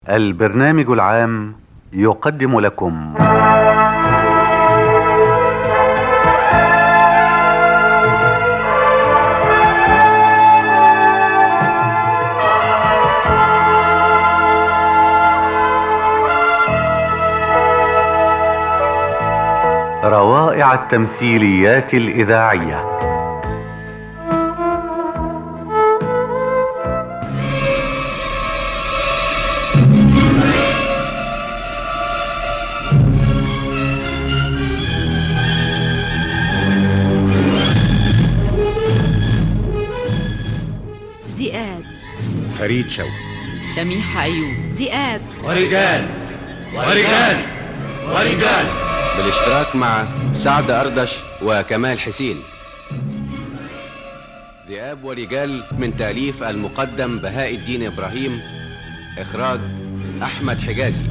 البرنامج العام يقدم لكم روائع التمثيليات الإذاعية ذئاب فريد شوقي سميحة أيوب ذئاب ورجال ورجال ورجال بالاشتراك مع سعد أردش وكمال حسين ذئاب ورجال من تأليف المقدم بهاء الدين إبراهيم إخراج أحمد حجازي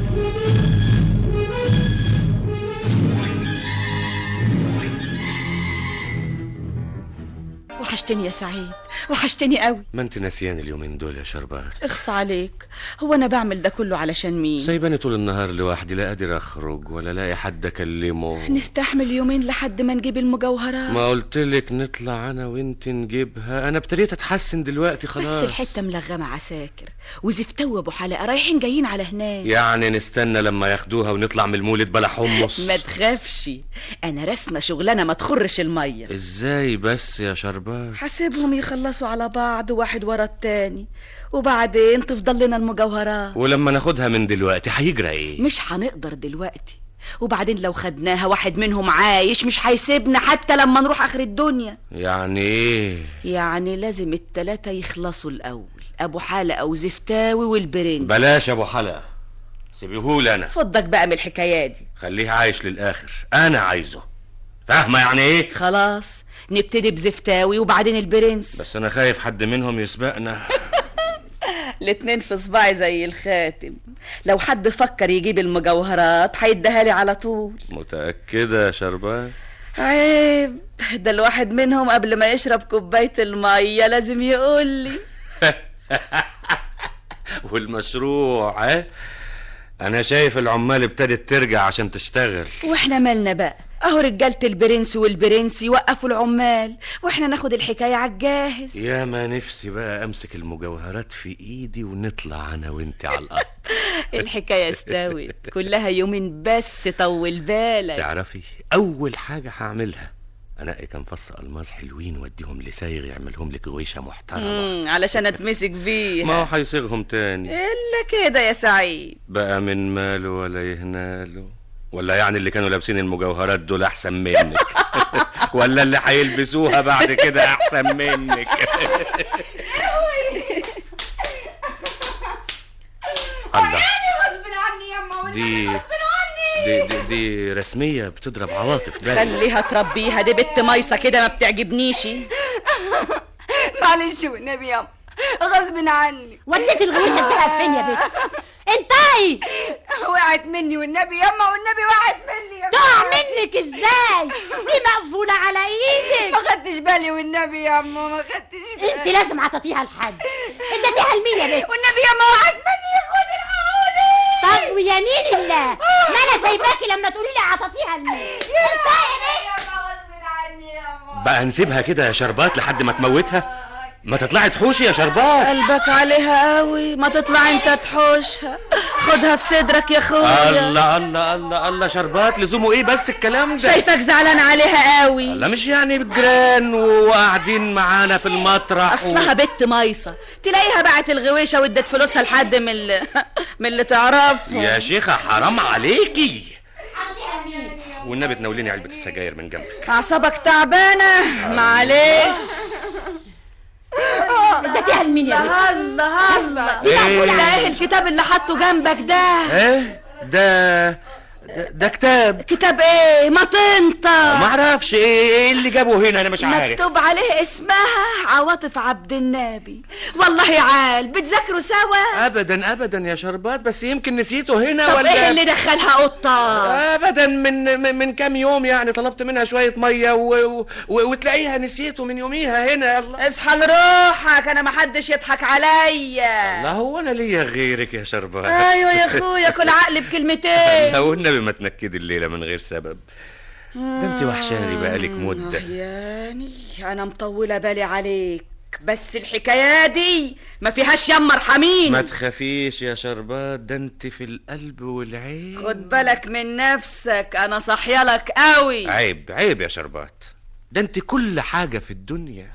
وحشتني يا سعيد وحشتني قوي ما انت ناسيان اليومين دول يا شربات اخص عليك هو انا بعمل ده كله علشان مين سايباني طول النهار لوحدي لا قادر اخرج ولا لاقي حد اكلمه نستحمل يومين لحد ما نجيب المجوهرات ما قلت لك نطلع انا وانت نجيبها انا ابتديت اتحسن دلوقتي خلاص بس الحتة ملغمة عساكر وزفتو ابو حلقة رايحين جايين على هناك يعني نستنى لما ياخدوها ونطلع من المولد بلا حمص ما تخافش انا رسمة شغلانة ما تخرش المية ازاي بس يا شربات حاسبهم يخلصوا على بعض واحد ورا التاني وبعدين تفضل لنا المجوهرات ولما ناخدها من دلوقتي هيجرى ايه مش هنقدر دلوقتي وبعدين لو خدناها واحد منهم عايش مش هيسيبنا حتى لما نروح اخر الدنيا يعني ايه يعني لازم التلاتة يخلصوا الاول ابو حلقة وزفتاوي والبرنس بلاش يا ابو حلقه سيبيهولي انا فضك بقى من الحكاية دي خليه عايش للاخر انا عايزه فاهمه يعني ايه خلاص نبتدي بزفتاوي وبعدين البرنس بس انا خايف حد منهم يسبقنا الاتنين في صباعي زي الخاتم لو حد فكر يجيب المجوهرات هيديها لي على طول متاكده يا شربات عيب ده الواحد منهم قبل ما يشرب كوباية المية لازم يقول لي والمشروع ها انا شايف العمال ابتدت ترجع عشان تشتغل واحنا مالنا بقى اهو رجالة البرنس والبرنس يوقفوا العمال واحنا ناخد الحكاية على الجاهز يا ما نفسي بقى امسك المجوهرات في ايدي ونطلع انا وانت على الارض الحكاية استوت كلها يومين بس طول بالك تعرفي اول حاجه هعملها انقي كام فص الماس حلوين واديهم لسايغ يعملهم لك غويشه محترمه مم، علشان اتمسك بيها ما هو هيصيغهم تاني الا كده يا سعيد بقى من ماله ولا يهناله ولا يعني اللي كانوا لابسين المجوهرات دول احسن منك ولا اللي هيلبسوها بعد كده احسن منك الله غصب عني يما دي دي دي, دي رسميه بتضرب عواطف بقى خليها تربيها دي بنت مايصة كده ما بتعجبنيش معلش والنبي يما غصب عني وديت الغويشة بتاعها فين يا بنت انتهي وقعت مني والنبي يما والنبي وقعت مني يما تقع منك ازاي دي مقفولة على ايدك ما خدتش بالي والنبي يما ما خدتش بالي انت لازم عطتيها لحد اديتيها لمين يا بنت والنبي يما وقعت مني يا اخواني الحقوني طب ويمين الله ما انا سايباكي لما تقولي لي عطتيها لمين انتهي يا بنت يما غصب عني يما بقى نسيبها كده يا شربات لحد ما تموتها ما تطلعي تحوشي يا شربات قلبك عليها قوي ما تطلع انت تحوشها خدها في صدرك يا اخويا الله الله الله الله شربات لزومه ايه بس الكلام ده شايفك زعلان عليها قوي لا مش يعني بالجيران وقاعدين معانا في المطرح اصلها بنت مايصة تلاقيها باعت الغويشة وادت فلوسها لحد من اللي من اللي تعرفها يا شيخة حرام عليكي والنبي تناوليني علبة السجاير من جنبك اعصابك تعبانة معلش اديتيها لمين يا بنت الله الله إيه؟ ده ايه الكتاب اللي حاطه جنبك ده ايه ده ده, ده كتاب كتاب ايه ما تنطق ما اعرفش ايه ايه اللي جابه هنا انا مش عارف مكتوب عليه اسمها عواطف عبد النبي والله عال بتذاكروا سوا ابدا ابدا يا شربات بس يمكن نسيته هنا طب ولا ايه اللي دخلها قطة ابدا من من, من كام يوم يعني طلبت منها شويه ميه و... و... وتلاقيها نسيته من يوميها هنا يلا اصحى لروحك انا ما حدش يضحك عليا لا هو انا ليا غيرك يا شربات ايوه يا اخويا كل عقل بكلمتين لو النبي ما تنكدي الليله من غير سبب ده انت وحشاني بقالك مده يعني انا مطولة بالي عليك بس الحكاية دي ما فيهاش يما ارحمين ما تخافيش يا شربات ده انت في القلب والعين خد بالك من نفسك انا صحيالك قوي عيب عيب يا شربات ده انت كل حاجه في الدنيا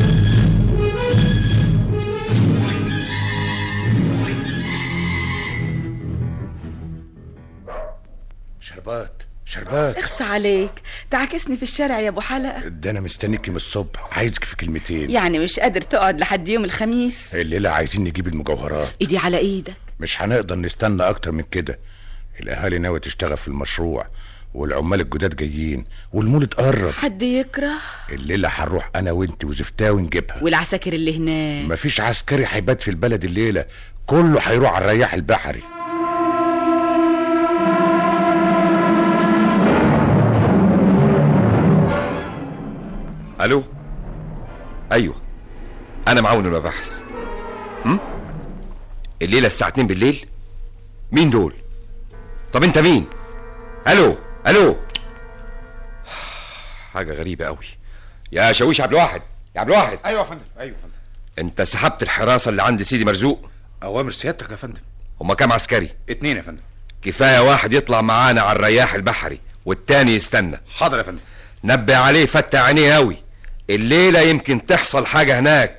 شربات شربات اخص عليك تعكسني في الشارع يا ابو حلقة ده انا مستنيكي من الصبح عايزك في كلمتين يعني مش قادر تقعد لحد يوم الخميس الليله عايزين نجيب المجوهرات ايدي على ايدك مش هنقدر نستنى اكتر من كده الاهالي ناوي تشتغل في المشروع والعمال الجداد جايين والمولد قرب حد يكره الليله هنروح انا وانت وزفتاوي نجيبها والعساكر اللي هناك مفيش عسكري هيبات في البلد الليله كله هيروح على الرياح البحري الو ايوه انا معاون المباحث هم الليله الساعه 2 بالليل مين دول طب انت مين الو الو حاجه غريبه قوي يا شاويش عبد الواحد يا عبد الواحد ايوه يا فندم ايوه يا فندم انت سحبت الحراسه اللي عند سيدي مرزوق اوامر سيادتك يا فندم هما كام عسكري اتنين يا فندم كفايه واحد يطلع معانا على الرياح البحري والتاني يستنى حاضر يا فندم نبه عليه فتح عينيه قوي الليله يمكن تحصل حاجه هناك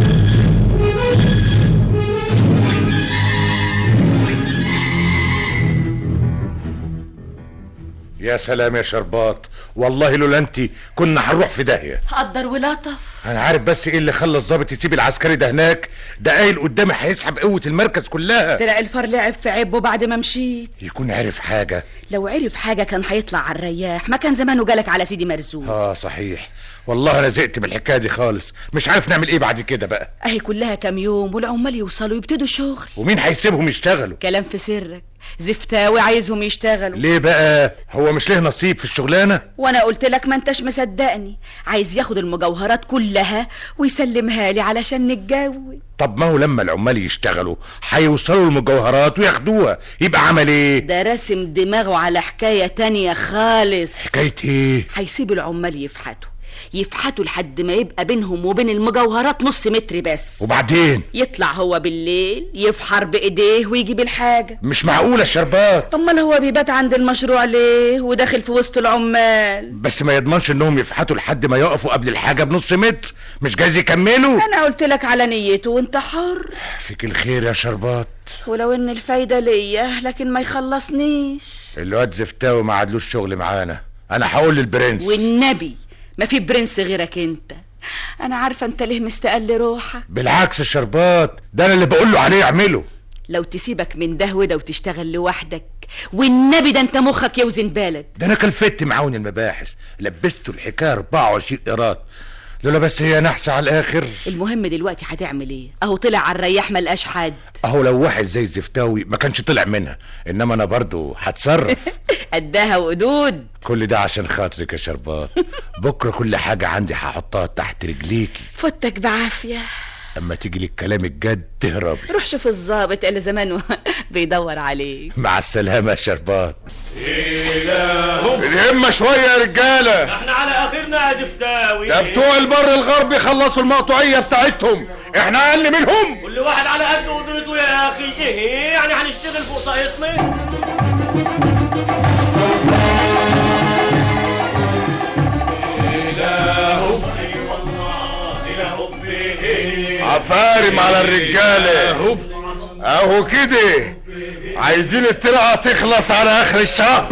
يا سلام يا شربات والله لولا انت كنا هنروح في داهيه قدر ولطف انا عارف بس ايه اللي خلى الظابط يسيب العسكري ده هناك ده قايل قدامي هيسحب قوه المركز كلها طلع الفار لعب في عبه بعد ما مشيت يكون عارف حاجه لو عرف حاجة كان هيطلع على الرياح ما كان زمانه جالك على سيدي مرزوق اه صحيح والله انا زهقت من الحكايه دي خالص مش عارف نعمل ايه بعد كده بقى اهي كلها كام يوم والعمال يوصلوا يبتدوا شغل ومين هيسيبهم يشتغلوا كلام في سرك زفتاوي عايزهم يشتغلوا ليه بقى هو مش ليه نصيب في الشغلانه وانا قلت لك ما انتش مصدقني عايز ياخد المجوهرات كلها ويسلمها لي علشان نتجوز طب ما هو لما العمال يشتغلوا هيوصلوا المجوهرات وياخدوها يبقى عمل ايه ده راسم دماغه على حكاية تانية خالص حكايه ايه هيسيب العمال يفحتوا يفحتوا لحد ما يبقى بينهم وبين المجوهرات نص متر بس وبعدين يطلع هو بالليل يفحر بايديه ويجيب الحاجة مش معقوله الشربات امال هو بيبات عند المشروع ليه وداخل في وسط العمال بس ما يضمنش انهم يفحتوا لحد ما يقفوا قبل الحاجه بنص متر مش جايز يكملوا انا قلت لك على نيته وانت حر فيك الخير يا شربات ولو ان الفايدة ليا لكن ما يخلصنيش الواد زفتاوي ما عادلوش شغل معانا انا هقول للبرنس والنبي ما في برنس غيرك انت انا عارفة انت ليه مستقل روحك بالعكس الشربات ده انا اللي بقول له عليه يعمله لو تسيبك من ده وده وتشتغل لوحدك والنبي ده انت مخك يوزن بلد ده انا كلفت معاون المباحث لبسته الحكايه 24 قيراط لولا بس هي نحسه على الاخر المهم دلوقتي هتعمل ايه اهو طلع على الرياح ملقاش حد اهو لو واحد زي الزفتاوي ما كانش طلع منها انما انا برضو هتصرف قدها وقدود كل ده عشان خاطرك يا شربات بكره كل حاجه عندي هحطها تحت رجليكي فتك بعافية اما تيجي لك كلام الجد تهربي روح شوف الظابط اللي زمانه بيدور عليك مع السلامه يا شربات الهمه شويه يا رجاله احنا على اخرنا يا زفتاوي ده بتوع البر الغربي خلصوا المقطوعيه بتاعتهم احنا اقل منهم كل واحد على قد قدرته يا اخي ايه يعني هنشتغل فوق طاقتنا عفارم على الرجاله اهو كده عايزين الترعه تخلص على اخر الشهر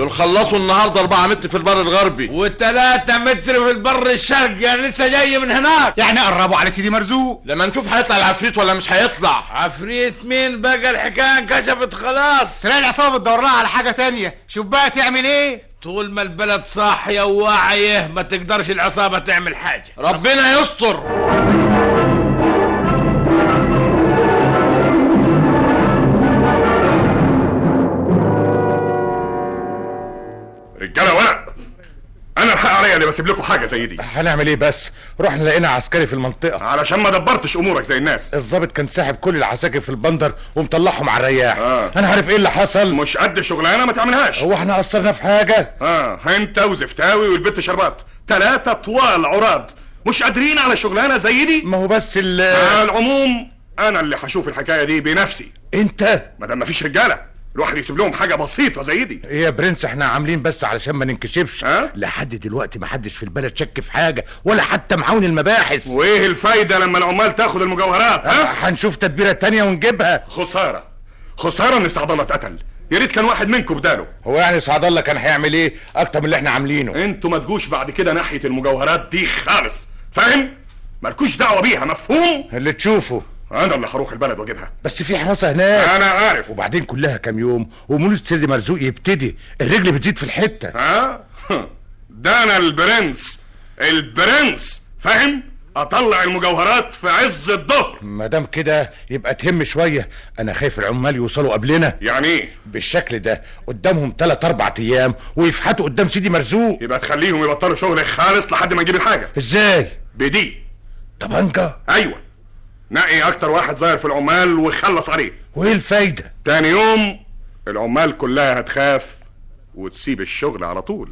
دول خلصوا النهارده 4 متر في البر الغربي والتلاتة متر في البر الشرقي انا لسه جاي من هناك يعني قربوا على سيدي مرزوق لما نشوف هيطلع العفريت ولا مش هيطلع عفريت مين بقى الحكايه انكشفت خلاص تلاقي العصابه بتدور لها على حاجه تانية شوف بقى تعمل ايه طول ما البلد صاحيه وواعيه ما تقدرش العصابه تعمل حاجه ربنا يستر رجاله ورق انا الحق عليا اللي بسيب لكم حاجه زي دي هنعمل ايه بس رحنا لقينا عسكري في المنطقه علشان ما دبرتش امورك زي الناس الضابط كان ساحب كل العساكر في البندر ومطلعهم على الرياح آه. انا عارف ايه اللي حصل مش قد شغلانه ما تعملهاش هو احنا قصرنا في حاجه اه انت وزفتاوي والبت شربات ثلاثه طوال عراض مش قادرين على شغلانه زي دي ما هو بس ال على العموم انا اللي هشوف الحكايه دي بنفسي انت ما دام مفيش رجاله الواحد يسيب لهم حاجه بسيطه زي دي ايه يا برنس احنا عاملين بس علشان ما ننكشفش ها؟ لحد دلوقتي ما حدش في البلد شك في حاجه ولا حتى معاون المباحث وايه الفايده لما العمال تاخد المجوهرات ها أه هنشوف تدبيره تانية ونجيبها خساره خساره ان سعد الله اتقتل يا ريت كان واحد منكم بداله هو يعني سعد الله كان هيعمل ايه اكتر من اللي احنا عاملينه انتوا ما تجوش بعد كده ناحيه المجوهرات دي خالص فاهم مالكوش دعوه بيها مفهوم اللي تشوفه انا اللي هروح البلد واجيبها بس في حراسه هناك انا عارف وبعدين كلها كام يوم ومولد سيدي مرزوق يبتدي الرجل بتزيد في الحته ها ده انا البرنس البرنس فاهم اطلع المجوهرات في عز الظهر ما دام كده يبقى تهم شويه انا خايف العمال يوصلوا قبلنا يعني ايه بالشكل ده قدامهم تلات اربع ايام ويفحتوا قدام سيدي مرزوق يبقى تخليهم يبطلوا شغل خالص لحد ما نجيب الحاجه ازاي بدي طبنجه ايوه نقي اكتر واحد ظاهر في العمال وخلص عليه وايه الفايده تاني يوم العمال كلها هتخاف وتسيب الشغل على طول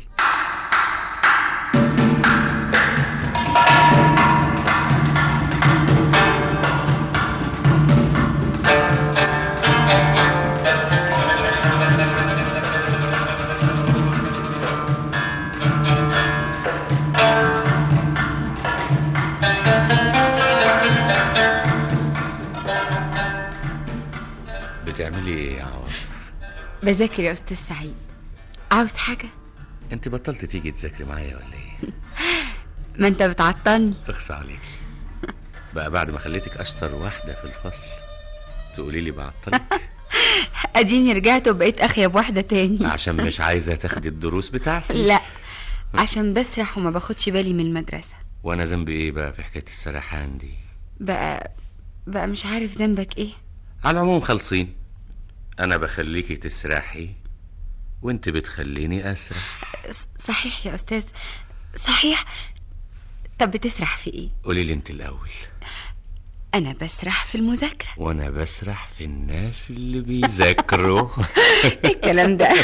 بتعملي ايه يا عواطف بذاكر يا استاذ سعيد عاوز حاجه انت بطلت تيجي تذاكري معايا ولا ايه ما انت بتعطلني اخص عليك بقى بعد ما خليتك اشطر واحده في الفصل تقولي لي بعطلك اديني رجعت وبقيت اخيب واحده تاني عشان مش عايزه تاخدي الدروس بتاعتي لا عشان بسرح وما باخدش بالي من المدرسه وانا ذنبي ايه بقى في حكايه السرحان دي بقى بقى مش عارف ذنبك ايه على العموم خالصين انا بخليكي تسرحي وانت بتخليني اسرح ص- صحيح يا استاذ صحيح طب بتسرح في ايه قولي لي انت الاول انا بسرح في المذاكره وانا بسرح في الناس اللي بيذاكروا إيه الكلام ده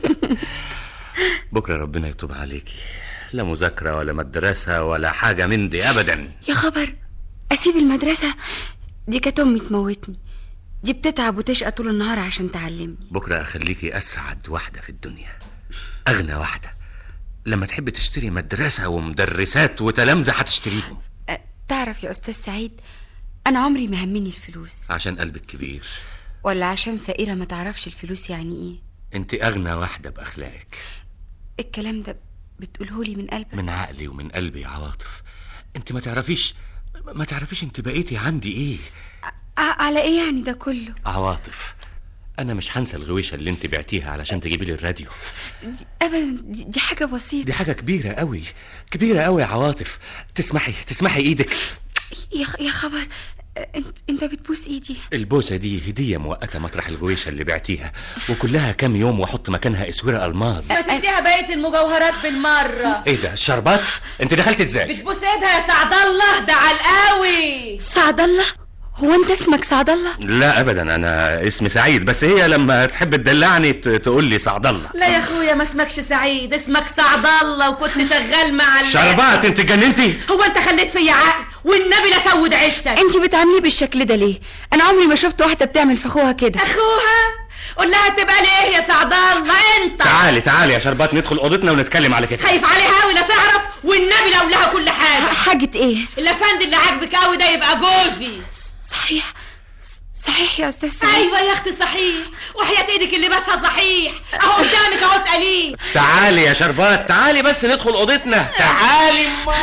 بكره ربنا يتوب عليكي لا مذاكره ولا مدرسه ولا حاجه من دي ابدا يا خبر اسيب المدرسه دي كانت امي تموتني دي بتتعب وتشقى طول النهار عشان تعلمني بكره اخليكي اسعد واحده في الدنيا اغنى واحده لما تحب تشتري مدرسه ومدرسات وتلامذه هتشتريهم أه، تعرف يا استاذ سعيد انا عمري ما همني الفلوس عشان قلبك كبير ولا عشان فقيره ما تعرفش الفلوس يعني ايه انت اغنى واحده باخلاقك الكلام ده بتقولهولي من قلبك من عقلي ومن قلبي يا عواطف انت ما تعرفيش ما تعرفيش انت بقيتي عندي ايه ع- على ايه يعني ده كله عواطف انا مش هنسى الغويشه اللي انت بعتيها علشان تجيبي لي الراديو دي ابدا دي, دي حاجه بسيطه دي حاجه كبيره قوي كبيره قوي يا عواطف تسمحي تسمحي ايدك يا خ- يا خبر أه، انت انت بتبوس ايدي البوسه دي هديه مؤقته مطرح الغويشه اللي بعتيها وكلها كام يوم واحط مكانها اسوره الماظ ما تديها بقيه المجوهرات بالمره ايه ده الشربات انت دخلت ازاي بتبوس ايدها يا سعد الله ده علقاوي سعد الله هو انت اسمك سعد الله لا ابدا انا اسمي سعيد بس هي لما تحب تدلعني ت- تقول لي سعد الله لا يا اخويا ما اسمكش سعيد اسمك سعد الله وكنت شغال مع ال- شربات انت جننتي هو انت خليت فيا عقل والنبي لا سود عيشتك انت بتعامليه بالشكل ده ليه انا عمري ما شفت واحده بتعمل في اخوها كده اخوها قول لها تبقى لي ايه يا سعد الله انت تعالي تعالي يا شربات ندخل اوضتنا ونتكلم على كده خايف عليها قوي لا تعرف والنبي لو لها كل حاجه حاجه ايه الافندي اللي عاجبك قوي ده يبقى جوزي صحيح صحيح يا استاذ سعيد ايوه يا اختي صحيح وحياة ايدك اللي بسها صحيح اهو قدامك اهو اساليه تعالي يا شربات تعالي بس ندخل اوضتنا تعالي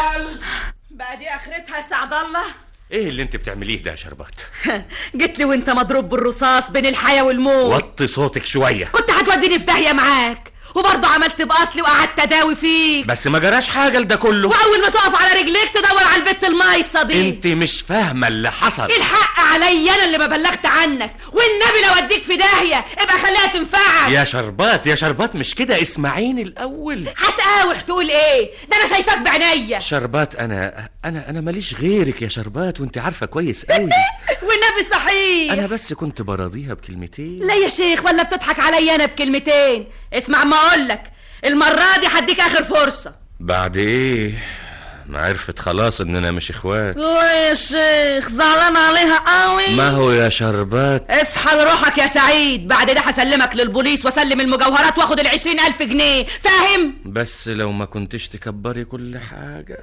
بقى دي اخرتها يا سعد الله ايه اللي انت بتعمليه ده يا شربات جيت لي وانت مضروب بالرصاص بين الحياه والموت وطي صوتك شويه كنت هتوديني في داهيه معاك وبرضه عملت باصلي وقعدت اداوي فيك بس ما جراش حاجه لده كله واول ما تقف على رجليك تدور على البت المايصه دي انت مش فاهمه اللي حصل الحق عليا انا اللي ما بلغت عنك والنبي لو اديك في داهيه ابقى خليها تنفعك يا شربات يا شربات مش كده اسمعيني الاول هتقاوح تقول ايه ده انا شايفاك بعينيا شربات انا انا انا ماليش غيرك يا شربات وانت عارفه كويس قوي والنبي صحيح انا بس كنت براضيها بكلمتين لا يا شيخ ولا بتضحك عليا انا بكلمتين اسمع ما اقول لك المره دي هديك اخر فرصه بعد ايه ما عرفت خلاص اننا مش اخوات لا يا شيخ زعلان عليها قوي ما هو يا شربات اصحى لروحك يا سعيد بعد ده هسلمك للبوليس واسلم المجوهرات واخد العشرين الف جنيه فاهم بس لو ما كنتش تكبري كل حاجة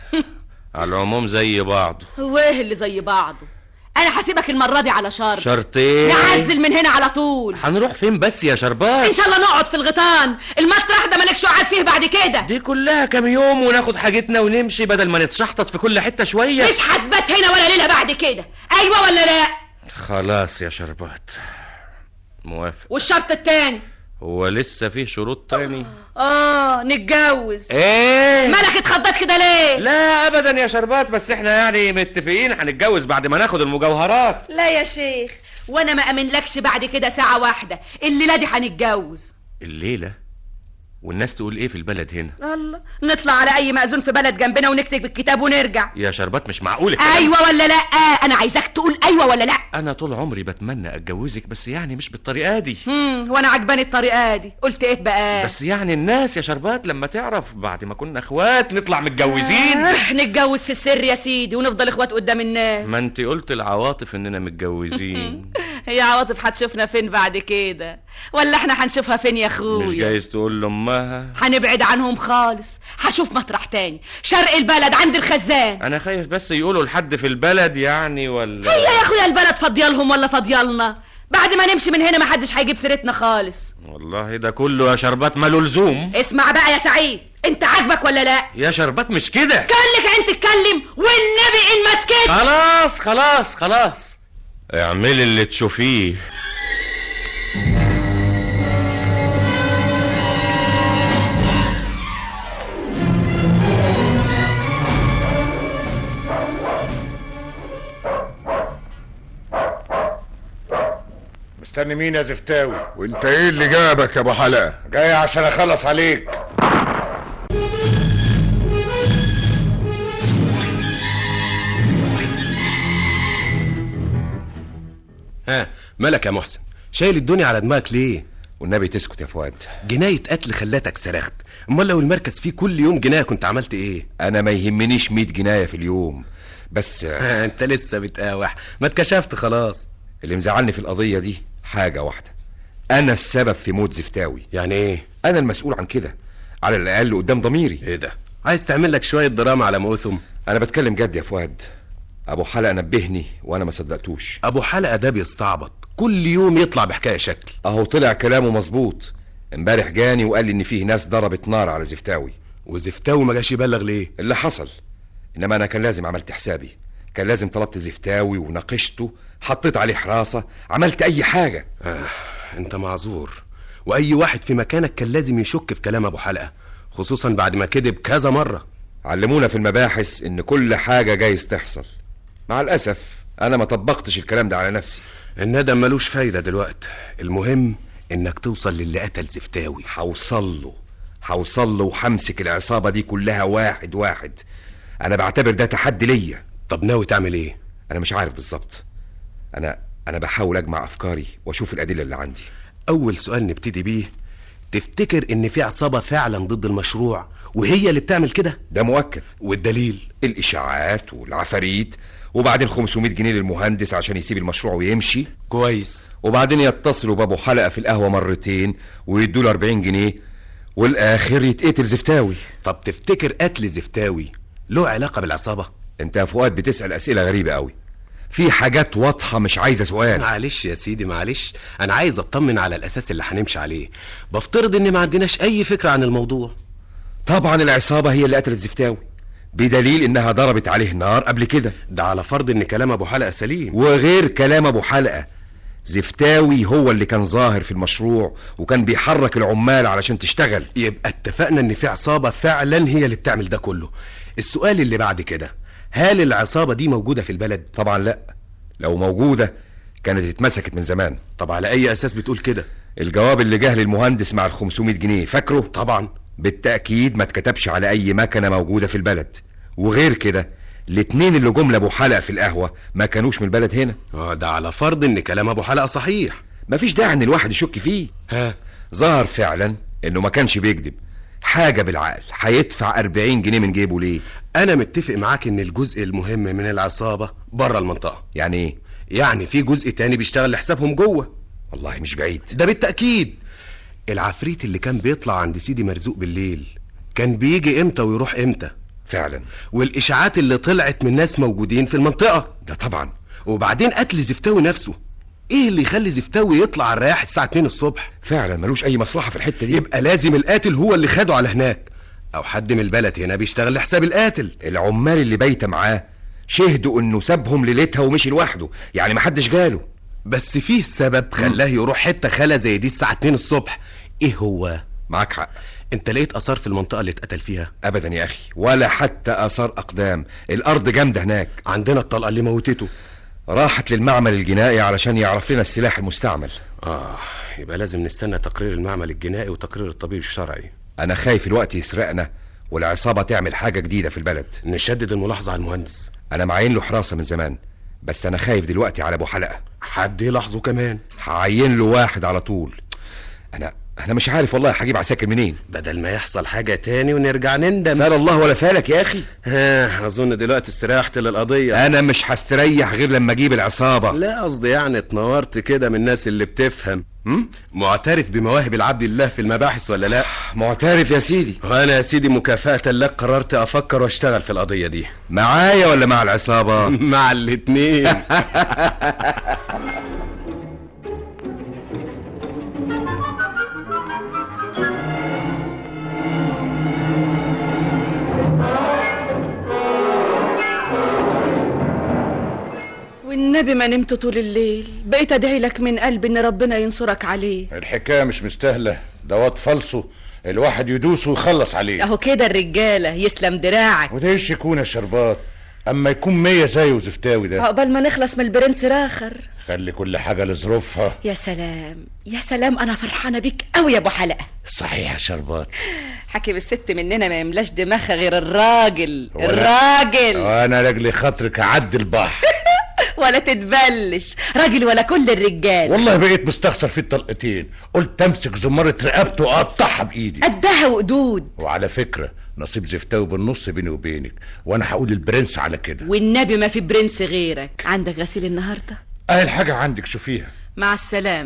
على العموم زي بعضه وايه اللي زي بعضه انا هسيبك المره دي على شرط شرطين نعزل من هنا على طول هنروح فين بس يا شربات ان شاء الله نقعد في الغيطان المطرح ده مالكش قاعد فيه بعد كده دي كلها كام يوم وناخد حاجتنا ونمشي بدل ما نتشحطط في كل حتة شوية مش هتبات هنا ولا ليله بعد كده ايوه ولا لا خلاص يا شربات موافق والشرط التاني هو لسه فيه شروط تاني اه نتجوز ايه مالك اتخضيت كده ليه لا ابدا يا شربات بس احنا يعني متفقين هنتجوز بعد ما ناخد المجوهرات لا يا شيخ وانا ما امنلكش بعد كده ساعه واحده الليله دي هنتجوز الليلة والناس تقول ايه في البلد هنا الله نطلع على اي مأذون في بلد جنبنا ونكتب الكتاب ونرجع يا شربات مش معقول الكلام ايوه ولا لا انا عايزاك تقول ايوه ولا لا انا طول عمري بتمنى اتجوزك بس يعني مش بالطريقه دي امم وانا عجباني الطريقه دي قلت ايه بقى بس يعني الناس يا شربات لما تعرف بعد ما كنا اخوات نطلع متجوزين آه نتجوز في السر يا سيدي ونفضل اخوات قدام الناس ما انت قلت العواطف اننا متجوزين هي عواطف هتشوفنا فين بعد كده ولا احنا هنشوفها فين يا مش اخويا جايز تقول لامها هنبعد عنهم خالص هشوف مطرح تاني شرق البلد عند الخزان انا خايف بس يقولوا لحد في البلد يعني ولا هي يا اخويا البلد فاضيالهم ولا فاضيالنا بعد ما نمشي من هنا محدش هيجيب سيرتنا خالص والله ده كله يا شربات ماله لزوم اسمع بقى يا سعيد انت عاجبك ولا لا يا شربات مش كده كان لك انت تتكلم والنبي ان مسكت خلاص خلاص خلاص اعملي اللي تشوفيه مستني مين يا زفتاوي وانت ايه اللي جابك يا ابو حلقه جاي عشان اخلص عليك ها مالك يا محسن شايل الدنيا على دماغك ليه والنبي تسكت يا فؤاد جناية قتل خلاتك صرخت امال لو المركز فيه كل يوم جناية كنت عملت ايه انا ما يهمنيش 100 جنايه في اليوم بس انت لسه بتقاوح ما اتكشفت خلاص اللي مزعلني في القضيه دي حاجه واحده انا السبب في موت زفتاوي يعني ايه انا المسؤول عن كده على الاقل قدام ضميري ايه ده عايز تعمل لك شويه دراما على موسم انا بتكلم جد يا فؤاد ابو حلقه نبهني وانا ما صدقتوش ابو حلقه ده بيستعبط كل يوم يطلع بحكايه شكل اهو طلع كلامه مظبوط امبارح جاني وقال لي ان فيه ناس ضربت نار على زفتاوي وزفتاوي ما جاش يبلغ ليه اللي حصل انما انا كان لازم عملت حسابي كان لازم طلبت زفتاوي وناقشته حطيت عليه حراسه عملت اي حاجه آه انت معذور واي واحد في مكانك كان لازم يشك في كلام ابو حلقه خصوصا بعد ما كذب كذا مره علمونا في المباحث ان كل حاجه جايز تحصل مع الاسف انا ما طبقتش الكلام ده على نفسي الندم ملوش فايده دلوقتي المهم انك توصل للي قتل زفتاوي هوصل له هوصل له وهمسك العصابه دي كلها واحد واحد انا بعتبر ده تحدي ليا طب ناوي تعمل ايه انا مش عارف بالظبط انا انا بحاول اجمع افكاري واشوف الادله اللي عندي اول سؤال نبتدي بيه تفتكر ان في عصابه فعلا ضد المشروع وهي اللي بتعمل كده ده مؤكد والدليل الاشاعات والعفاريت وبعدين 500 جنيه للمهندس عشان يسيب المشروع ويمشي كويس وبعدين يتصلوا بابو حلقه في القهوه مرتين ويدوا له 40 جنيه والاخر يتقتل زفتاوي طب تفتكر قتل زفتاوي له علاقه بالعصابه انت يا فؤاد بتسال اسئله غريبه قوي في حاجات واضحه مش عايزه سؤال معلش يا سيدي معلش انا عايز اطمن على الاساس اللي هنمشي عليه بفترض ان ما عندناش اي فكره عن الموضوع طبعا العصابه هي اللي قتلت زفتاوي بدليل انها ضربت عليه نار قبل كده ده على فرض ان كلام ابو حلقه سليم وغير كلام ابو حلقه زفتاوي هو اللي كان ظاهر في المشروع وكان بيحرك العمال علشان تشتغل يبقى اتفقنا ان في عصابه فعلا هي اللي بتعمل ده كله السؤال اللي بعد كده هل العصابه دي موجوده في البلد طبعا لا لو موجوده كانت اتمسكت من زمان طب على اي اساس بتقول كده الجواب اللي جه للمهندس مع ال 500 جنيه فاكره طبعا بالتاكيد ما اتكتبش على اي مكنه موجوده في البلد وغير كده الاتنين اللي جم لابو حلقه في القهوه ما كانوش من البلد هنا اه ده على فرض ان كلام ابو حلقه صحيح مفيش داعي ان الواحد يشك فيه ها ظهر فعلا انه ما كانش بيكذب حاجه بالعقل هيدفع 40 جنيه من جيبه ليه انا متفق معاك ان الجزء المهم من العصابه بره المنطقه يعني ايه يعني في جزء تاني بيشتغل لحسابهم جوه والله مش بعيد ده بالتاكيد العفريت اللي كان بيطلع عند سيدي مرزوق بالليل كان بيجي امتى ويروح امتى فعلا والاشاعات اللي طلعت من ناس موجودين في المنطقه ده طبعا وبعدين قتل زفتاوي نفسه ايه اللي يخلي زفتاوي يطلع على الرياح الساعه 2 الصبح فعلا ملوش اي مصلحه في الحته دي يبقى لازم القاتل هو اللي خده على هناك او حد من البلد هنا بيشتغل لحساب القاتل العمال اللي بايته معاه شهدوا انه سابهم ليلتها ومشي لوحده يعني محدش جاله بس فيه سبب خلاه يروح حته خلا زي دي الساعه 2 الصبح ايه هو معاك حق انت لقيت اثار في المنطقه اللي اتقتل فيها ابدا يا اخي ولا حتى اثار اقدام الارض جامده هناك عندنا الطلقه اللي موتته راحت للمعمل الجنائي علشان يعرف لنا السلاح المستعمل اه يبقى لازم نستنى تقرير المعمل الجنائي وتقرير الطبيب الشرعي انا خايف الوقت يسرقنا والعصابه تعمل حاجه جديده في البلد نشدد الملاحظه على المهندس انا معين له حراسه من زمان بس انا خايف دلوقتي على ابو حلقه حد يلاحظه كمان هعين له واحد على طول انا انا مش عارف والله هجيب عساكر منين بدل ما يحصل حاجه تاني ونرجع نندم فال الله ولا فالك يا اخي ها اظن دلوقتي استريحت للقضيه انا مش هستريح غير لما اجيب العصابه لا قصدي يعني اتنورت كده من الناس اللي بتفهم م? معترف بمواهب العبد الله في المباحث ولا لا معترف يا سيدي وانا يا سيدي مكافاه لك قررت افكر واشتغل في القضيه دي معايا ولا مع العصابه مع الاتنين والنبي ما نمت طول الليل بقيت ادعي لك من قلبي ان ربنا ينصرك عليه الحكايه مش مستاهله ده واد فالصو الواحد يدوس ويخلص عليه اهو كده الرجاله يسلم دراعك وده ايش يكون يا شربات اما يكون مية زي وزفتاوي ده عقبال ما نخلص من البرنس راخر خلي كل حاجة لظروفها يا سلام يا سلام انا فرحانه بيك قوي يا ابو حلقه صحيح يا شربات حكي بالست مننا ما يملاش دماغها غير الراجل ولا- الراجل وانا رجلي خاطرك اعدي البحر ولا تتبلش راجل ولا كل الرجال والله بقيت مستخسر فيه الطلقتين قلت امسك زمارة رقبته واقطعها بايدي قدها وقدود وعلى فكرة نصيب زفتاوي بالنص بيني وبينك وانا هقول البرنس على كده والنبي ما في برنس غيرك عندك غسيل النهارده اهي الحاجة عندك شوفيها مع السلامه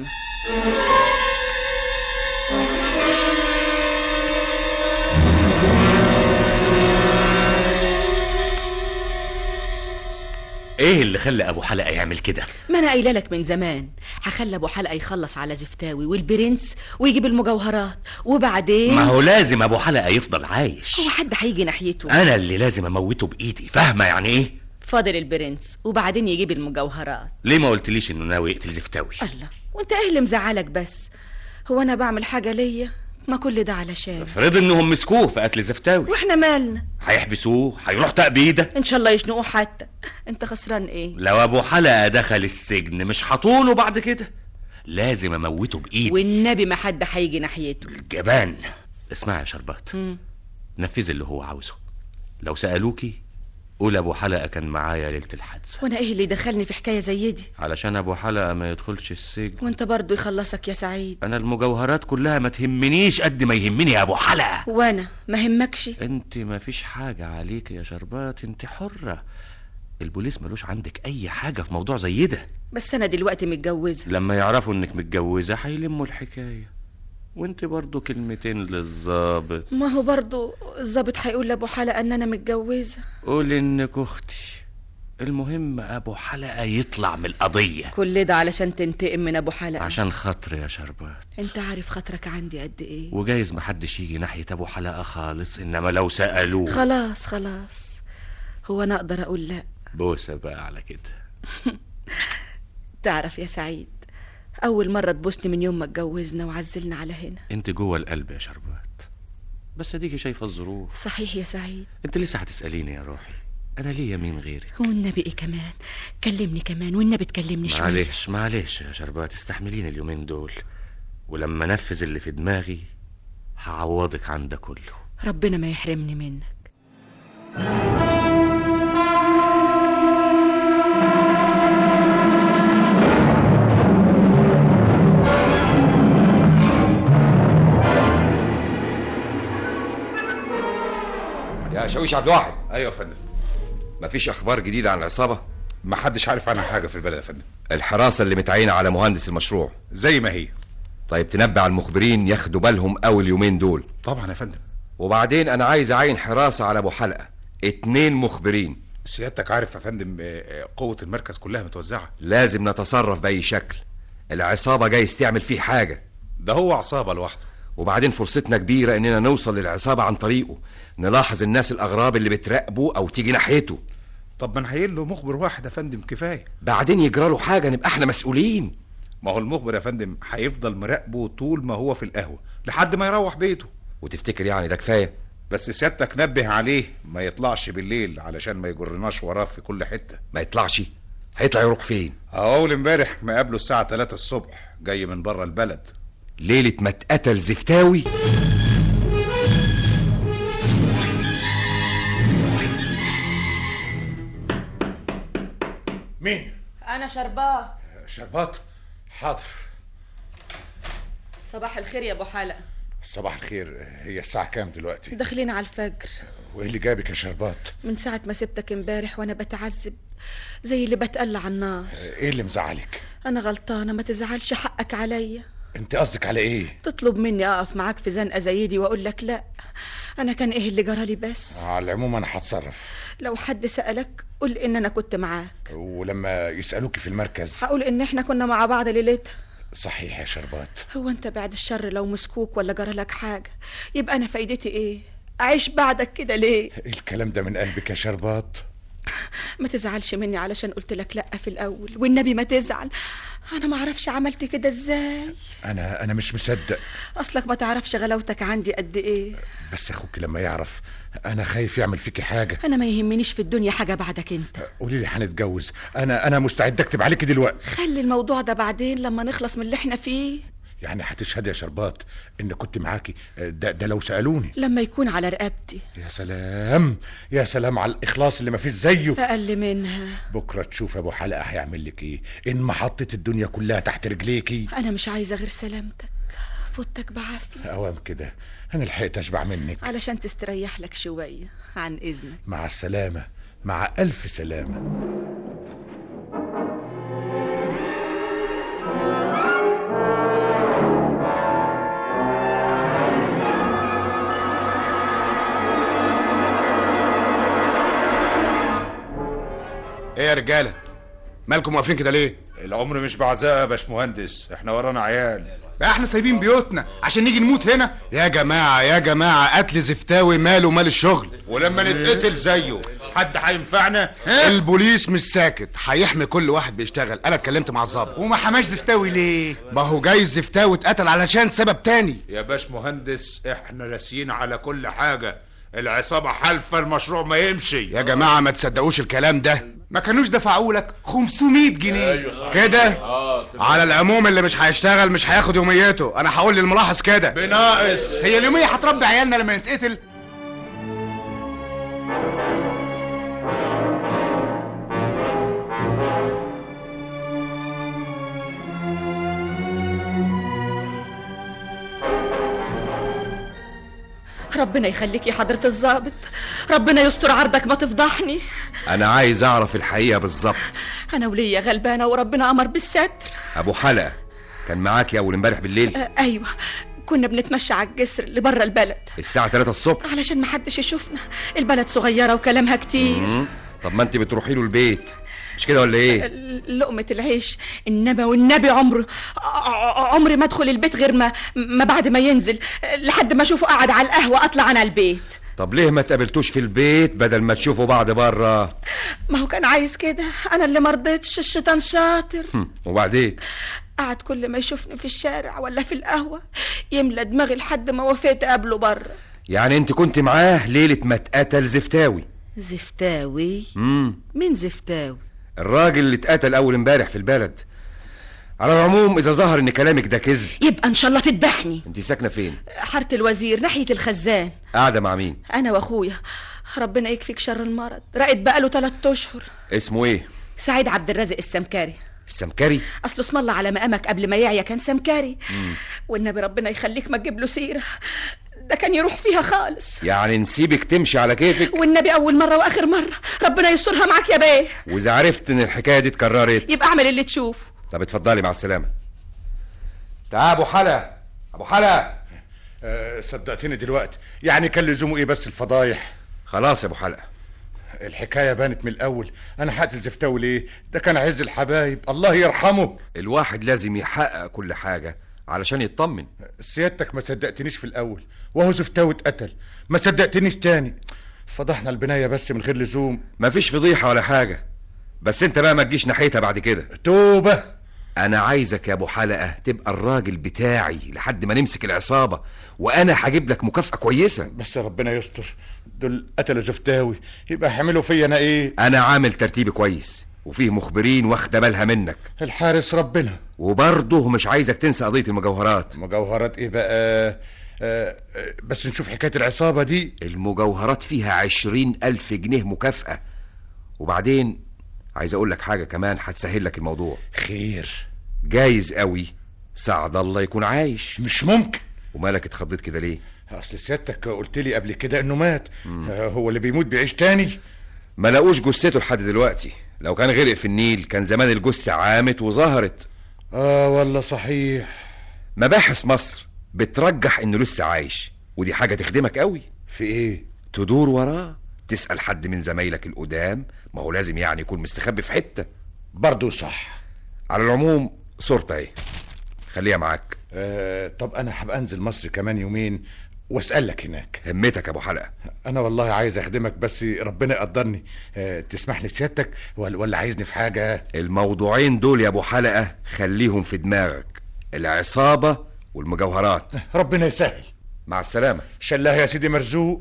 ايه اللي خلى ابو حلقه يعمل كده ما انا قايله لك من زمان هخلي ابو حلقه يخلص على زفتاوي والبرنس ويجيب المجوهرات وبعدين ما هو لازم ابو حلقه يفضل عايش هو حد هيجي ناحيته انا اللي لازم اموته بايدي فاهمه يعني ايه فاضل البرنس وبعدين يجيب المجوهرات ليه ما قلتليش انه ناوي يقتل زفتاوي الله وانت ايه اللي مزعلك بس هو انا بعمل حاجه ليا ما كل ده علشان افرض انهم مسكوه في قتل زفتاوي واحنا مالنا هيحبسوه هيروح تأبيده ان شاء الله يشنقوه حتى انت خسران ايه لو ابو حلقه دخل السجن مش هطوله بعد كده لازم اموته بايدي والنبي ما حد هيجي ناحيته جبان اسمعي يا شربات مم. نفذي اللي هو عاوزه لو سألوكي قول ابو حلقه كان معايا ليله الحادثه وانا ايه اللي دخلني في حكايه زي دي علشان ابو حلقه ما يدخلش السجن وانت برضو يخلصك يا سعيد انا المجوهرات كلها ما تهمنيش قد ما يهمني يا ابو حلقه وانا ما همكش انت ما فيش حاجه عليك يا شربات انت حره البوليس ملوش عندك اي حاجه في موضوع زي ده بس انا دلوقتي متجوزه لما يعرفوا انك متجوزه هيلموا الحكايه وانت برضو كلمتين للظابط ما هو برضو الظابط هيقول لابو حلقه ان انا متجوزه قول انك اختي المهم ابو حلقه يطلع من القضيه كل ده علشان تنتقم من ابو حلقه عشان خاطري يا شربات انت عارف خاطرك عندي قد ايه وجايز محدش يجي ناحيه ابو حلقه خالص انما لو سالوه خلاص خلاص هو انا اقدر اقول لا بوسه بقى على كده تعرف يا سعيد اول مره تبوسني من يوم ما اتجوزنا وعزلنا على هنا انت جوه القلب يا شربات بس اديكي شايفه الظروف صحيح يا سعيد انت لسه هتساليني يا روحي انا ليا مين غيرك والنبي ايه كمان كلمني كمان والنبي تكلمني شويه معلش معلش يا شربات استحمليني اليومين دول ولما انفذ اللي في دماغي هعوضك عن ده كله ربنا ما يحرمني منك يا شاويش عبد الواحد ايوه يا فندم مفيش اخبار جديده عن العصابه محدش عارف عنها حاجه في البلد يا فندم الحراسه اللي متعينه على مهندس المشروع زي ما هي طيب تنبه على المخبرين ياخدوا بالهم اول اليومين دول طبعا يا فندم وبعدين انا عايز اعين حراسه على ابو حلقه اتنين مخبرين سيادتك عارف يا فندم آه، آه، قوه المركز كلها متوزعه لازم نتصرف باي شكل العصابه جايز تعمل فيه حاجه ده هو عصابه لوحده وبعدين فرصتنا كبيره اننا نوصل للعصابه عن طريقه نلاحظ الناس الاغراب اللي بتراقبه او تيجي ناحيته طب ما نحيل له مخبر واحد يا فندم كفايه بعدين يجرى له حاجه نبقى احنا مسؤولين ما هو المخبر يا فندم هيفضل مراقبه طول ما هو في القهوه لحد ما يروح بيته وتفتكر يعني ده كفايه بس سيادتك نبه عليه ما يطلعش بالليل علشان ما يجرناش وراه في كل حته ما يطلعش هيطلع يروح فين اول امبارح ما قابله الساعه 3 الصبح جاي من بره البلد ليله ما اتقتل زفتاوي مين انا شرباه شربات حاضر صباح الخير يا ابو حلقه صباح الخير هي الساعه كام دلوقتي داخلين على الفجر وايه اللي جابك يا شربات من ساعه ما سبتك امبارح وانا بتعذب زي اللي بتقلع على النار ايه اللي مزعلك انا غلطانه ما تزعلش حقك عليا انت قصدك على ايه تطلب مني اقف معاك في زنقه زي دي واقول لك لا انا كان ايه اللي جرالي بس على العموم انا هتصرف لو حد سالك قول ان انا كنت معاك ولما يسالوكي في المركز هقول ان احنا كنا مع بعض ليلتها صحيح يا شربات هو انت بعد الشر لو مسكوك ولا جرالك حاجه يبقى انا فايدتي ايه اعيش بعدك كده ليه الكلام ده من قلبك يا شربات ما تزعلش مني علشان قلت لك لا في الاول والنبي ما تزعل انا ما اعرفش عملت كده ازاي انا انا مش مصدق اصلك ما تعرفش غلاوتك عندي قد ايه بس اخوك لما يعرف انا خايف يعمل فيكي حاجه انا ما يهمنيش في الدنيا حاجه بعدك انت قولي لي هنتجوز انا انا مستعد اكتب عليكي دلوقتي خلي الموضوع ده بعدين لما نخلص من اللي احنا فيه يعني هتشهد يا شربات ان كنت معاكي ده, ده لو سالوني لما يكون على رقبتي يا سلام يا سلام على الاخلاص اللي ما فيش زيه اقل منها بكره تشوف ابو حلقه هيعمل لك ايه ان ما حطت الدنيا كلها تحت رجليكي انا مش عايزه غير سلامتك فوتك بعافيه اوام كده انا لحقت اشبع منك علشان تستريح لك شويه عن اذنك مع السلامه مع الف سلامه ايه يا رجاله مالكم واقفين كده ليه العمر مش بعزاء يا باشمهندس احنا ورانا عيال بقى احنا سايبين بيوتنا عشان نيجي نموت هنا يا جماعه يا جماعه قتل زفتاوي ماله مال الشغل ولما نتقتل زيه حد هينفعنا البوليس مش ساكت هيحمي كل واحد بيشتغل انا اتكلمت مع الظابط وما حماش زفتاوي ليه ما هو جاي زفتاوي اتقتل علشان سبب تاني يا باشمهندس احنا راسيين على كل حاجه العصابه حالفه المشروع ما يمشي يا جماعه ما تصدقوش الكلام ده ما كانوش دفعوا لك 500 جنيه كده على العموم اللي مش هيشتغل مش هياخد يوميته انا هقول للملاحظ كده بناقص هي اليوميه هتربي عيالنا لما نتقتل ربنا يخليك يا حضرة الظابط ربنا يستر عرضك ما تفضحني انا عايز اعرف الحقيقه بالظبط انا وليا غلبانه وربنا امر بالستر ابو حلقه كان معاك اول امبارح بالليل آه ايوه كنا بنتمشى على الجسر اللي بره البلد الساعه 3 الصبح علشان ما حدش يشوفنا البلد صغيره وكلامها كتير مم. طب ما انت بتروحي له البيت مش كده ولا ايه لقمة العيش النبي والنبي عمره ع- عمري ما ادخل البيت غير ما ما بعد ما ينزل لحد ما اشوفه قاعد على القهوة اطلع انا البيت طب ليه ما تقابلتوش في البيت بدل ما تشوفوا بعض بره ما هو كان عايز كده انا اللي مرضتش الشيطان شاطر هم، وبعدين قعد كل ما يشوفني في الشارع ولا في القهوة يملى دماغي لحد ما وافقت اقابله بره يعني انت كنت معاه ليله ما اتقتل زفتاوي زفتاوي امم مين زفتاوي الراجل اللي اتقتل اول امبارح في البلد على العموم اذا ظهر ان كلامك ده كذب يبقى ان شاء الله تذبحني انت ساكنه فين حارة الوزير ناحية الخزان قاعده مع مين انا واخويا ربنا يكفيك شر المرض راقد بقاله ثلاث اشهر اسمه ايه سعيد عبد الرازق السمكري السمكري اصله اسم الله على مقامك قبل ما يعيا كان سمكري والنبي ربنا يخليك ما تجيب له سيره ده كان يروح فيها خالص يعني نسيبك تمشي على كيفك والنبي اول مره واخر مره ربنا يسترها معاك يا بيه واذا عرفت ان الحكايه دي اتكررت يبقى اعمل اللي تشوفه طب اتفضلي مع السلامه تعال ابو حلا ابو حلا أه صدقتني دلوقتي يعني كان لزومه ايه بس الفضايح خلاص يا ابو حلقه الحكايه بانت من الاول انا هقتل زفتاوي ليه ده كان عز الحبايب الله يرحمه الواحد لازم يحقق كل حاجه علشان يطمن سيادتك ما صدقتنيش في الاول وهو زفتاوي اتقتل ما صدقتنيش تاني فضحنا البنايه بس من غير لزوم مفيش فضيحه ولا حاجه بس انت بقى ما تجيش ناحيتها بعد كده توبه انا عايزك يا ابو حلقه تبقى الراجل بتاعي لحد ما نمسك العصابه وانا هجيب لك مكافاه كويسه بس ربنا يستر دول قتلوا زفتاوي يبقى حملوا فيا انا ايه انا عامل ترتيب كويس وفيه مخبرين واخده بالها منك الحارس ربنا وبرضه مش عايزك تنسى قضيه المجوهرات مجوهرات ايه بقى آه آه بس نشوف حكايه العصابه دي المجوهرات فيها عشرين ألف جنيه مكافأة وبعدين عايز أقول لك حاجة كمان هتسهل لك الموضوع خير جايز قوي سعد الله يكون عايش مش ممكن ومالك اتخضيت كده ليه اصل سيادتك قلت لي قبل كده انه مات آه هو اللي بيموت بيعيش تاني ما لقوش جثته لحد دلوقتي لو كان غرق في النيل كان زمان الجثة عامت وظهرت اه والله صحيح مباحث مصر بترجح انه لسه عايش ودي حاجة تخدمك قوي في ايه تدور وراه تسأل حد من زمايلك القدام ما هو لازم يعني يكون مستخبي في حتة برضه صح على العموم صورته اهي خليها معاك آه طب انا هبقى انزل مصر كمان يومين واسالك هناك همتك يا ابو حلقه انا والله عايز اخدمك بس ربنا يقدرني أه تسمح لي سيادتك ولا, ولا عايزني في حاجه الموضوعين دول يا ابو حلقه خليهم في دماغك العصابه والمجوهرات ربنا يسهل مع السلامه شلاه يا سيدي مرزوق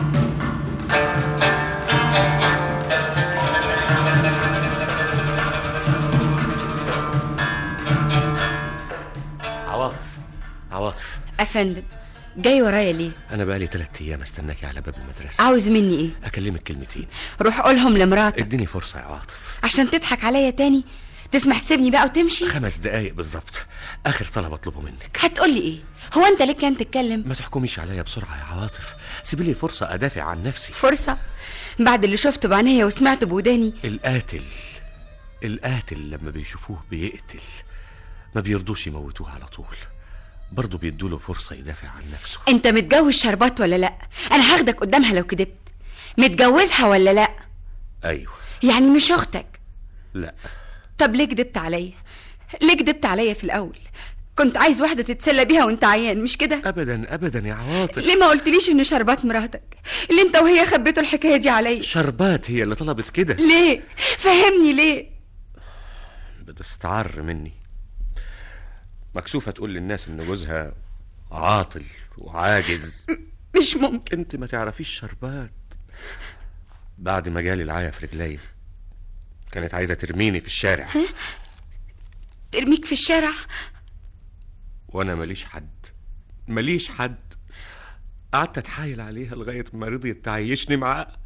عواطف عواطف افندم جاي ورايا ليه انا بقالي تلات ايام استناكي على باب المدرسه عاوز مني ايه اكلمك كلمتين روح قولهم لمراتك اديني فرصه يا عاطف عشان تضحك عليا تاني تسمح تسيبني بقى وتمشي خمس دقايق بالظبط اخر طلب اطلبه منك هتقولي ايه هو انت ليه كان تتكلم ما تحكميش عليا بسرعه يا عواطف سيبي لي فرصه ادافع عن نفسي فرصه بعد اللي شفته بعينيا وسمعته بوداني القاتل القاتل لما بيشوفوه بيقتل ما بيرضوش يموتوه على طول برضه بيدوله فرصة يدافع عن نفسه انت متجوز شربات ولا لا انا هاخدك قدامها لو كدبت متجوزها ولا لا أيوه يعني مش اختك لا طب ليه كدبت عليا ليه كدبت عليا في الاول كنت عايز واحدة تتسلى بيها وانت عيان مش كده أبدا أبدا يا عواطف ليه ما قلتليش ان شربات مراتك اللي انت وهي خبيتوا الحكاية دي عليا شربات هي اللي طلبت كده ليه فهمني ليه بتستعر مني مكسوفة تقول للناس إن جوزها عاطل وعاجز مش ممكن انت ما تعرفيش شربات بعد ما جالي العاية في رجلي كانت عايزة ترميني في الشارع ترميك في الشارع وانا ماليش حد ماليش حد قعدت اتحايل عليها لغاية ما رضيت تعيشني معاه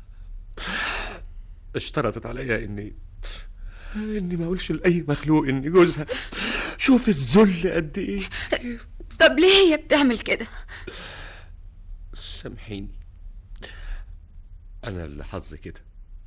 اشترطت عليا اني اني ما اقولش لاي مخلوق اني جوزها شوف الذل قد ايه طب ليه هي بتعمل كده سامحيني انا اللي حظي كده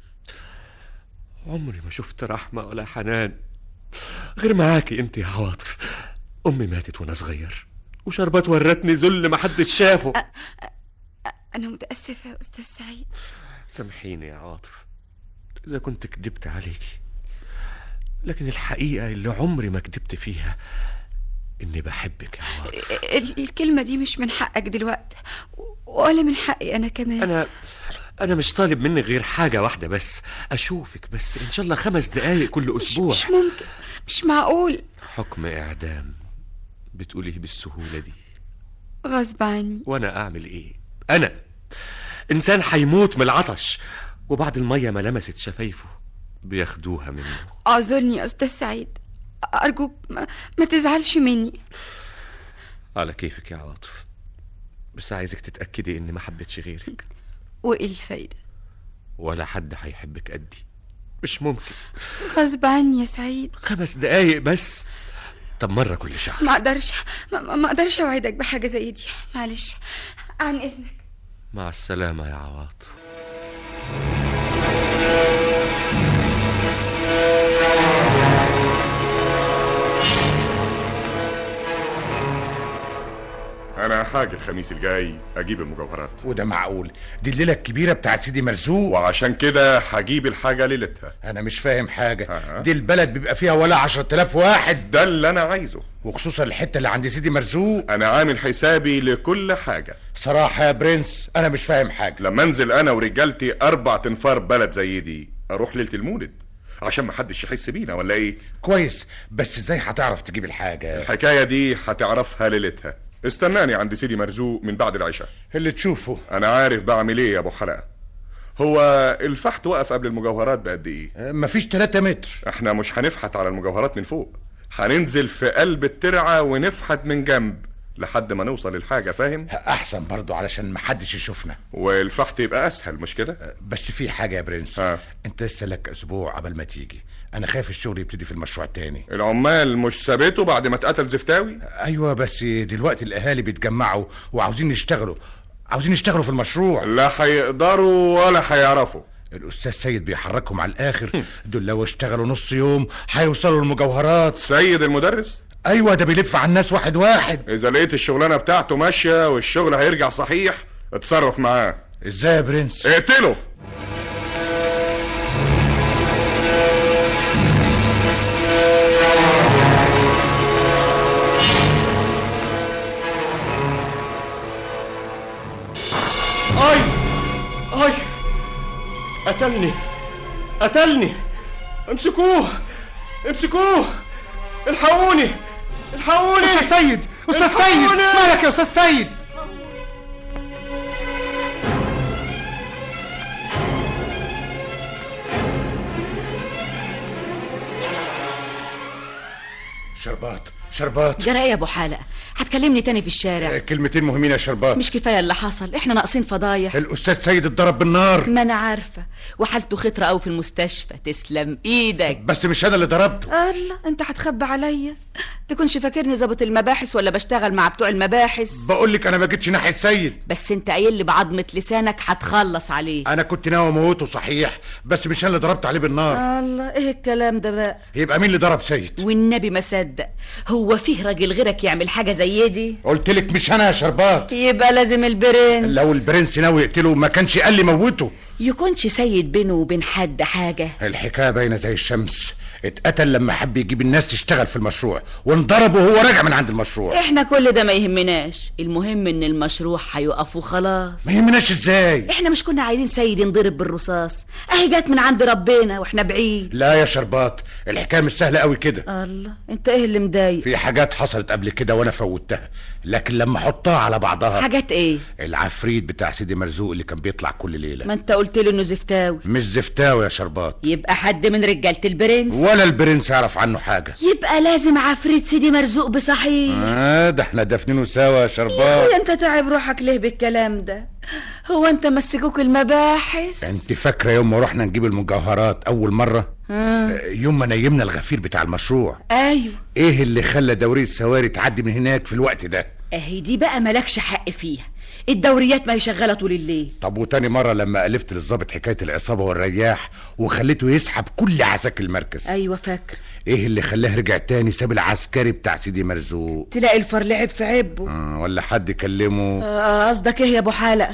عمري ما شفت رحمة ولا حنان غير معاكي انت يا عواطف امي ماتت وانا صغير وشربات ورتني ذل ما حدش شافه انا متاسفه يا استاذ سعيد سامحيني يا عواطف إذا كنت كدبت عليكي لكن الحقيقة اللي عمري ما كدبت فيها إني بحبك يا عواطف ال- الكلمة دي مش من حقك دلوقتي ولا من حقي أنا كمان أنا أنا مش طالب منك غير حاجة واحدة بس أشوفك بس إن شاء الله خمس دقايق كل أسبوع مش ممكن مش معقول حكم إعدام بتقوليه بالسهولة دي غصب عني وأنا أعمل إيه أنا إنسان هيموت من العطش وبعد المية ما لمست شفايفه بياخدوها منه اعذرني يا أستاذ سعيد أرجوك ما, ما تزعلش مني على كيفك يا عواطف بس عايزك تتأكدي إني ما حبيتش غيرك وإيه الفايدة ولا حد هيحبك قدي مش ممكن غصب عني يا سعيد خمس دقايق بس طب مرة كل شهر ما أقدرش ما, ما ما أقدرش أوعدك بحاجة زي دي معلش عن إذنك مع السلامة يا عواطف انا حاجة الخميس الجاي اجيب المجوهرات وده معقول دي الليله الكبيره بتاعت سيدي مرزوق وعشان كده هجيب الحاجة ليلتها انا مش فاهم حاجه دي البلد بيبقى فيها ولا عشرة آلاف واحد ده اللي انا عايزه وخصوصا الحته اللي عند سيدي مرزوق انا عامل حسابي لكل حاجة صراحه يا برنس انا مش فاهم حاجه لما انزل انا ورجالتي اربع تنفار بلد زي دي اروح ليلة المولد عشان ما حدش يحس بينا ولا ايه كويس بس ازاي هتعرف تجيب الحاجه الحكاية دي هتعرفها ليلتها استناني عند سيدي مرزوق من بعد العشاء اللي تشوفه انا عارف بعمل ايه يا ابو حلقة هو الفحت وقف قبل المجوهرات بقد ايه مفيش 3 متر احنا مش هنفحت على المجوهرات من فوق هننزل في قلب الترعة ونفحت من جنب لحد ما نوصل للحاجة فاهم احسن برضو علشان محدش يشوفنا والفحت يبقى اسهل مش كده بس في حاجه يا برنس ها. انت لسه لك اسبوع قبل ما تيجي انا خايف الشغل يبتدي في المشروع التاني العمال مش سابته بعد ما اتقتل زفتاوي ايوه بس دلوقتي الاهالي بيتجمعوا وعاوزين يشتغلوا عاوزين يشتغلوا في المشروع لا هيقدروا ولا هيعرفوا الاستاذ سيد بيحركهم على الاخر دول لو اشتغلوا نص يوم هيوصلوا المجوهرات سيد المدرس ايوه ده بيلف على الناس واحد واحد اذا لقيت الشغلانة بتاعته ماشية والشغل هيرجع صحيح اتصرف معاه ازاي يا برنس اقتله اي اي قتلني قتلني امسكوه امسكوه الحقوني الحقوني استاذ سيد استاذ سيد الحقوني! مالك يا استاذ سيد شربات شربات جرى ايه يا ابو حلقه هتكلمني تاني في الشارع كلمتين مهمين يا شربات مش كفايه اللي حصل احنا ناقصين فضايح الاستاذ سيد اتضرب بالنار ما انا عارفه وحالته خطره قوي في المستشفى تسلم ايدك بس مش انا اللي ضربته الله انت هتخبي عليا تكونش فاكرني ظابط المباحث ولا بشتغل مع بتوع المباحث بقول لك انا ما جيتش ناحيه سيد بس انت قايل لي بعضمه لسانك هتخلص عليه انا كنت ناوي اموته صحيح بس مش انا اللي ضربت عليه بالنار الله ايه الكلام ده بقى يبقى مين اللي ضرب سيد والنبي ما صدق هو فيه راجل غيرك يعمل حاجه زي دي قلت لك مش انا يا شربات يبقى لازم البرنس لو البرنس ناوي يقتله ما كانش قال لي موته يكونش سيد بينه وبين حد حاجه الحكايه باينه زي الشمس اتقتل لما حب يجيب الناس تشتغل في المشروع وانضرب وهو راجع من عند المشروع احنا كل ده ما يهمناش المهم ان المشروع هيقف وخلاص ما يهمناش ازاي احنا مش كنا عايزين سيد ينضرب بالرصاص اهي جت من عند ربنا واحنا بعيد لا يا شربات الحكايه مش سهله قوي كده الله انت ايه اللي مضايق في حاجات حصلت قبل كده وانا فوتها لكن لما احطها على بعضها حاجات ايه العفريت بتاع سيدي مرزوق اللي كان بيطلع كل ليله ما انت قلت له انه زفتاوي مش زفتاوي يا شربات يبقى حد من رجاله البرنس ولا البرنس يعرف عنه حاجه يبقى لازم عفريت سيدي مرزوق بصحيح آه ده احنا دافنينه سوا يا يا شربات اخويا انت تعب روحك ليه بالكلام ده هو انت مسكوك المباحث انت فاكره يوم ما رحنا نجيب المجوهرات اول مره آه. آه، يوم ما نيمنا الغفير بتاع المشروع ايوه ايه اللي خلى دورية سواري تعدي من هناك في الوقت ده اهي دي بقى مالكش حق فيها الدوريات ما هي شغاله طول الليل طب وتاني مرة لما ألفت للظابط حكاية العصابة والرياح وخليته يسحب كل عساكر المركز ايوه فاكر ايه اللي خلاه رجع تاني ساب العسكري بتاع سيدي مرزوق تلاقي الفار لعب في عبه آه، ولا حد كلمه آه، قصدك ايه يا ابو حلقه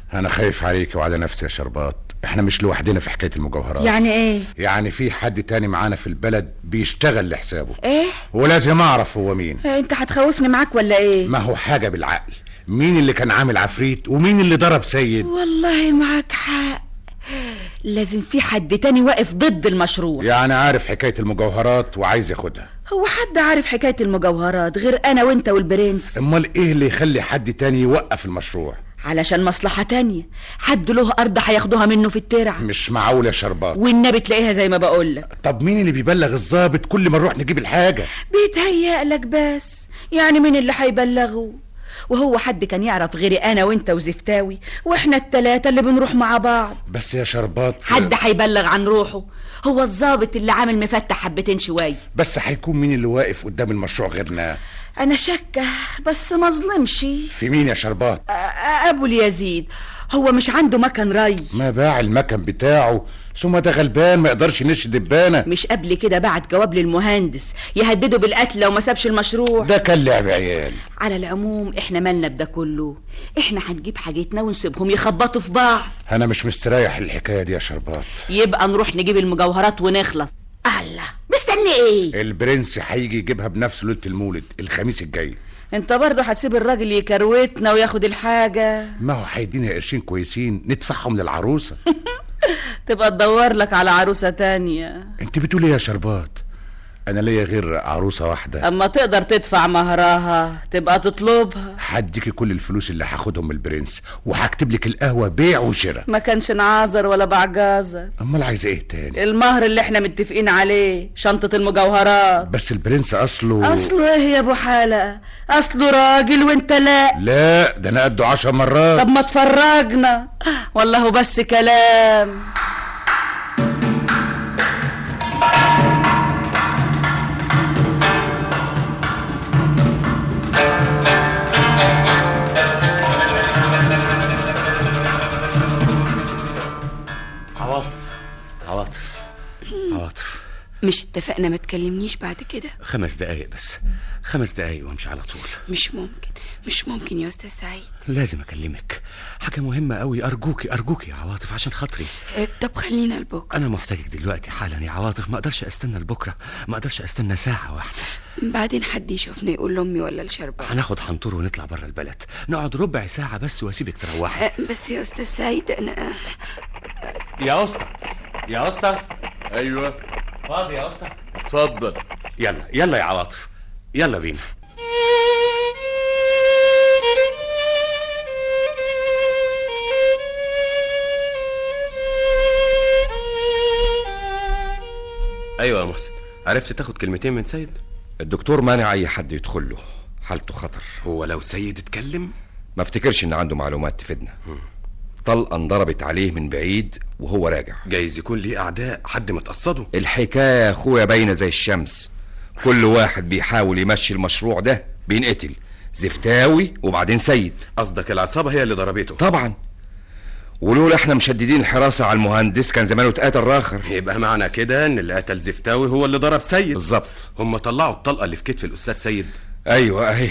انا خايف عليك وعلى نفسي يا شربات احنا مش لوحدنا في حكايه المجوهرات يعني ايه يعني في حد تاني معانا في البلد بيشتغل لحسابه ايه ولازم اعرف هو مين انت هتخوفني معاك ولا ايه ما هو حاجه بالعقل مين اللي كان عامل عفريت ومين اللي ضرب سيد والله معاك حق لازم في حد تاني واقف ضد المشروع يعني عارف حكايه المجوهرات وعايز ياخدها هو حد عارف حكاية المجوهرات غير أنا وأنت والبرنس امال ايه اللي يخلي حد تاني يوقف المشروع علشان مصلحة تانية حد له أرض هياخدوها منه في الترعة مش معقول يا شربات والنبي تلاقيها زي ما بقولك طب مين اللي بيبلغ الضابط كل ما نروح نجيب الحاجه بيتهيألك بس يعني مين اللي هيبلغه وهو حد كان يعرف غيري أنا وأنت وزفتاوي وإحنا التلاتة اللي بنروح مع بعض بس يا شربات حد هيبلغ عن روحه هو الظابط اللي عامل مفتح حبتين شوية بس هيكون مين اللي واقف قدام المشروع غيرنا أنا شاكة بس ما ظلمش في مين يا شربات أ- أبو اليزيد هو مش عنده مكن ري ما باع المكن بتاعه ثم ده غلبان ما يقدرش ينش دبانه مش قبل كده بعت جواب للمهندس يهدده بالقتل لو ما سابش المشروع ده كان لعب عيال على العموم احنا مالنا بده كله احنا هنجيب حاجتنا ونسيبهم يخبطوا في بعض انا مش مستريح للحكايه دي يا شربات يبقى نروح نجيب المجوهرات ونخلص الله مستني ايه البرنس هيجي يجيبها بنفسه ليله المولد الخميس الجاي انت برضه هتسيب الراجل يكروتنا وياخد الحاجة ما هو هيدينا قرشين كويسين ندفعهم للعروسه تبقى تدور لك على عروسة تانية انت بتقول ايه يا شربات انا ليا غير عروسه واحده اما تقدر تدفع مهرها تبقى تطلبها هديكي كل الفلوس اللي هاخدهم من البرنس وهكتب لك القهوه بيع وشراء ما كانش نعازر ولا بعجازر امال عايزه ايه تاني المهر اللي احنا متفقين عليه شنطة المجوهرات بس البرنس اصله اصله ايه يا ابو حالة اصله راجل وانت لا لا ده انا قده عشر مرات طب ما تفرجنا والله بس كلام عواطف عواطف عواطف مش اتفقنا ما تكلمنيش بعد كده خمس دقايق بس خمس دقايق وامشي على طول مش ممكن مش ممكن يا استاذ سعيد لازم اكلمك حاجه مهمه قوي ارجوكي ارجوكي يا عواطف عشان خاطري اه، طب خلينا لبكره انا محتاجك دلوقتي حالا يا عواطف ما اقدرش استنى لبكره ما اقدرش استنى ساعه واحده بعدين حد يشوفنا يقول لامي ولا الشربة هناخد حنطور ونطلع بره البلد نقعد ربع ساعه بس واسيبك تروحي اه، بس يا استاذ سعيد انا يا اسطى يا اسطى ايوه فاضي يا اسطى اتفضل يلا يلا يا عواطف يلا بينا ايوه يا محسن عرفت تاخد كلمتين من سيد الدكتور مانع اي حد يدخل له حالته خطر هو لو سيد اتكلم ما افتكرش ان عنده معلومات تفيدنا طلقه انضربت عليه من بعيد وهو راجع جايز يكون ليه اعداء حد متقصده الحكايه يا اخويا باينه زي الشمس كل واحد بيحاول يمشي المشروع ده بينقتل زفتاوي وبعدين سيد قصدك العصابه هي اللي ضربته طبعا ولولا احنا مشددين الحراسه على المهندس كان زمانه اتقتل راخر يبقى معنى كده ان اللي قتل زفتاوي هو اللي ضرب سيد بالظبط هم طلعوا الطلقه اللي في كتف الاستاذ سيد ايوه اهي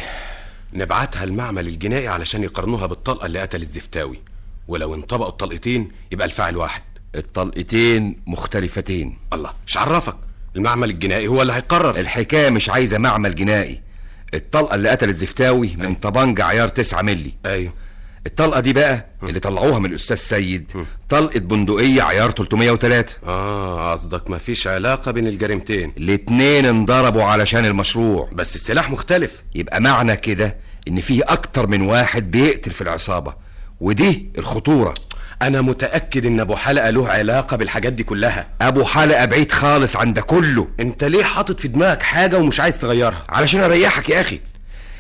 نبعتها المعمل الجنائي علشان يقارنوها بالطلقه اللي قتلت زفتاوي ولو انطبقوا الطلقتين يبقى الفاعل واحد الطلقتين مختلفتين الله مش عرفك المعمل الجنائي هو اللي هيقرر الحكايه مش عايزه معمل جنائي الطلقه اللي قتلت زفتاوي من طبنجة عيار 9 ملي ايوه الطلقه دي بقى اللي طلعوها من الاستاذ سيد طلقه بندقيه عيار 303 اه قصدك مفيش علاقه بين الجريمتين الاتنين انضربوا علشان المشروع بس السلاح مختلف يبقى معنى كده ان فيه اكتر من واحد بيقتل في العصابه ودي الخطوره انا متاكد ان ابو حلقه له علاقه بالحاجات دي كلها ابو حلقه بعيد خالص عن ده كله انت ليه حاطط في دماغك حاجه ومش عايز تغيرها علشان اريحك يا اخي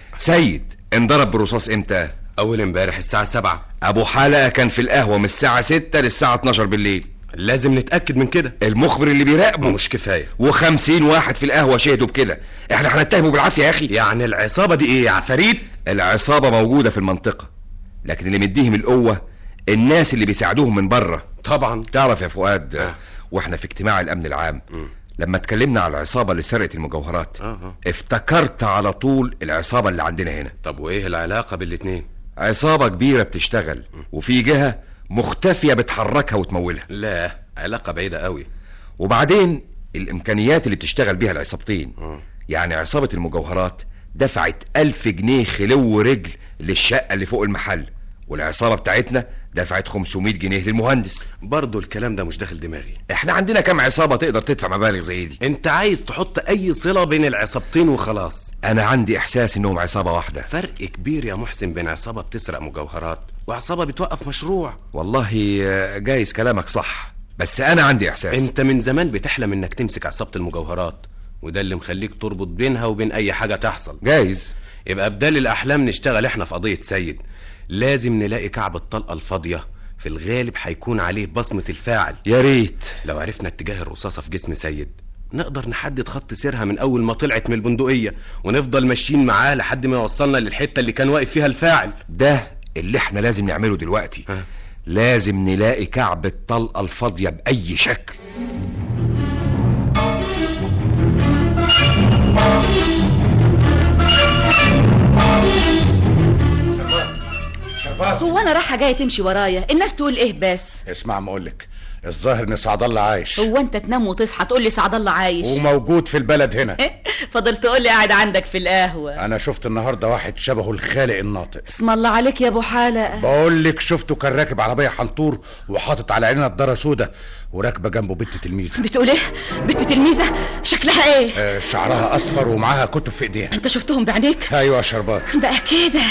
سيد انضرب برصاص امتى اول امبارح الساعه 7 ابو حلقه كان في القهوه من الساعه 6 للساعه 12 بالليل لازم نتاكد من كده المخبر اللي بيراقبه مش كفايه و50 واحد في القهوه شهدوا بكده احنا هنتهمه بالعافيه يا اخي يعني العصابه دي ايه عفاريت العصابه موجوده في المنطقه لكن اللي مديهم القوه الناس اللي بيساعدوهم من بره طبعا تعرف يا فؤاد آه. واحنا في اجتماع الامن العام م. لما اتكلمنا على العصابه اللي سرقت المجوهرات آه. افتكرت على طول العصابه اللي عندنا هنا طب وايه العلاقه بالاتنين عصابة كبيرة بتشتغل وفي جهة مختفية بتحركها وتمولها لا علاقة بعيدة قوي وبعدين الإمكانيات اللي بتشتغل بيها العصابتين يعني عصابة المجوهرات دفعت ألف جنيه خلو ورجل للشقة اللي فوق المحل والعصابة بتاعتنا دفعت 500 جنيه للمهندس برضو الكلام ده مش داخل دماغي احنا عندنا كام عصابة تقدر تدفع مبالغ زي دي انت عايز تحط اي صلة بين العصابتين وخلاص انا عندي احساس انهم عصابة واحدة فرق كبير يا محسن بين عصابة بتسرق مجوهرات وعصابة بتوقف مشروع والله آه، جايز كلامك صح بس انا عندي احساس انت من زمان بتحلم انك تمسك عصابة المجوهرات وده اللي مخليك تربط بينها وبين اي حاجة تحصل جايز يبقى بدال الاحلام نشتغل احنا في قضية سيد لازم نلاقي كعب الطلقة الفاضية في الغالب هيكون عليه بصمة الفاعل يا ريت لو عرفنا اتجاه الرصاصة في جسم سيد نقدر نحدد خط سيرها من أول ما طلعت من البندقية ونفضل ماشيين معاه لحد ما يوصلنا للحتة اللي كان واقف فيها الفاعل ده اللي احنا لازم نعمله دلوقتي ها. لازم نلاقي كعب الطلقة الفاضية بأي شكل شربات هو انا رايحه جايه تمشي ورايا الناس تقول ايه بس اسمع ما اقولك الظاهر ان سعد الله عايش هو انت تنام وتصحى تقول لي سعد الله عايش وموجود في البلد هنا فضل تقول لي قاعد عندك في القهوه انا شفت النهارده واحد شبهه الخالق الناطق اسم الله عليك يا ابو حالة بقول لك شفته كان راكب عربيه حنطور وحاطط على عينها نضاره سودا وراكبه جنبه بنت تلميذه بتقول ايه بنت تلميذه شكلها ايه آه، شعرها اصفر ومعاها كتب في ايديها انت شفتهم بعينيك ايوه يا شربات بقى كده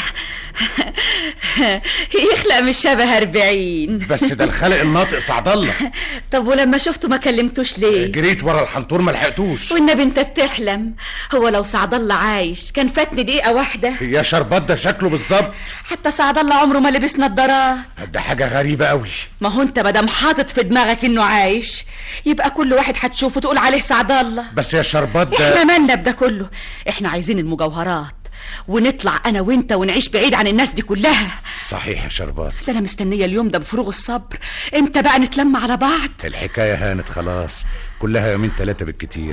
يخلق مش شبه أربعين بس ده الخالق الناطق سعد الله طب ولما شفته ما كلمتوش ليه جريت ورا الحنطور ما لحقتوش والنبي انت بتحلم هو لو سعد الله عايش كان فاتني دقيقة واحدة يا شربات ده شكله بالظبط حتى سعد الله عمره ما لبس نظارات ده حاجه غريبه قوي ما هو انت مادام حاطط في دماغك انه عايش يبقى كل واحد هتشوفه تقول عليه سعد الله بس يا شربات احنا ده مالنا بده كله احنا عايزين المجوهرات ونطلع انا وانت ونعيش بعيد عن الناس دي كلها صحيح يا شربات ده انا مستنيه اليوم ده بفروغ الصبر امتى بقى نتلم على بعض الحكايه هانت خلاص كلها يومين ثلاثه بالكتير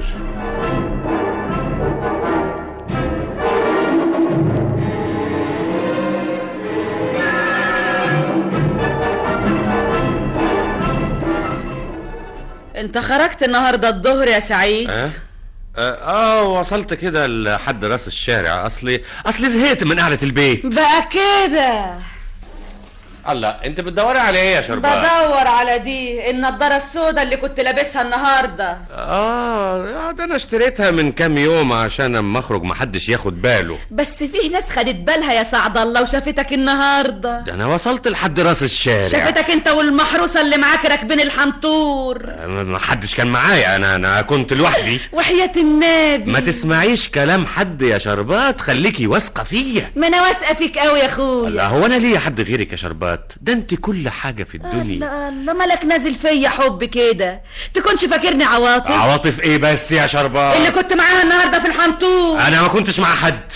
انت خرجت النهارده الظهر يا سعيد اه اه, آه وصلت كده لحد راس الشارع اصلي اصلي زهقت من قعده البيت بقى كده الله انت بتدوري على ايه يا شربات بدور على دي النضاره السوداء اللي كنت لابسها النهارده اه ده انا اشتريتها من كام يوم عشان اما اخرج محدش ياخد باله بس فيه ناس خدت بالها يا سعد الله وشافتك النهارده ده انا وصلت لحد راس الشارع شافتك انت والمحروسه اللي معاك راكبين الحنطور آه، ما حدش كان معايا انا انا كنت لوحدي وحياة النبي ما تسمعيش كلام حد يا شربات خليكي واثقه فيا ما انا واثقه فيك قوي يا اخويا لا هو انا ليا حد غيرك يا شربات ده انت كل حاجه في الدنيا لا الله مالك نازل فيا حب كده تكونش فاكرني عواطف عواطف ايه بس يا شربات اللي كنت معاها النهارده في الحنطور انا ما كنتش مع حد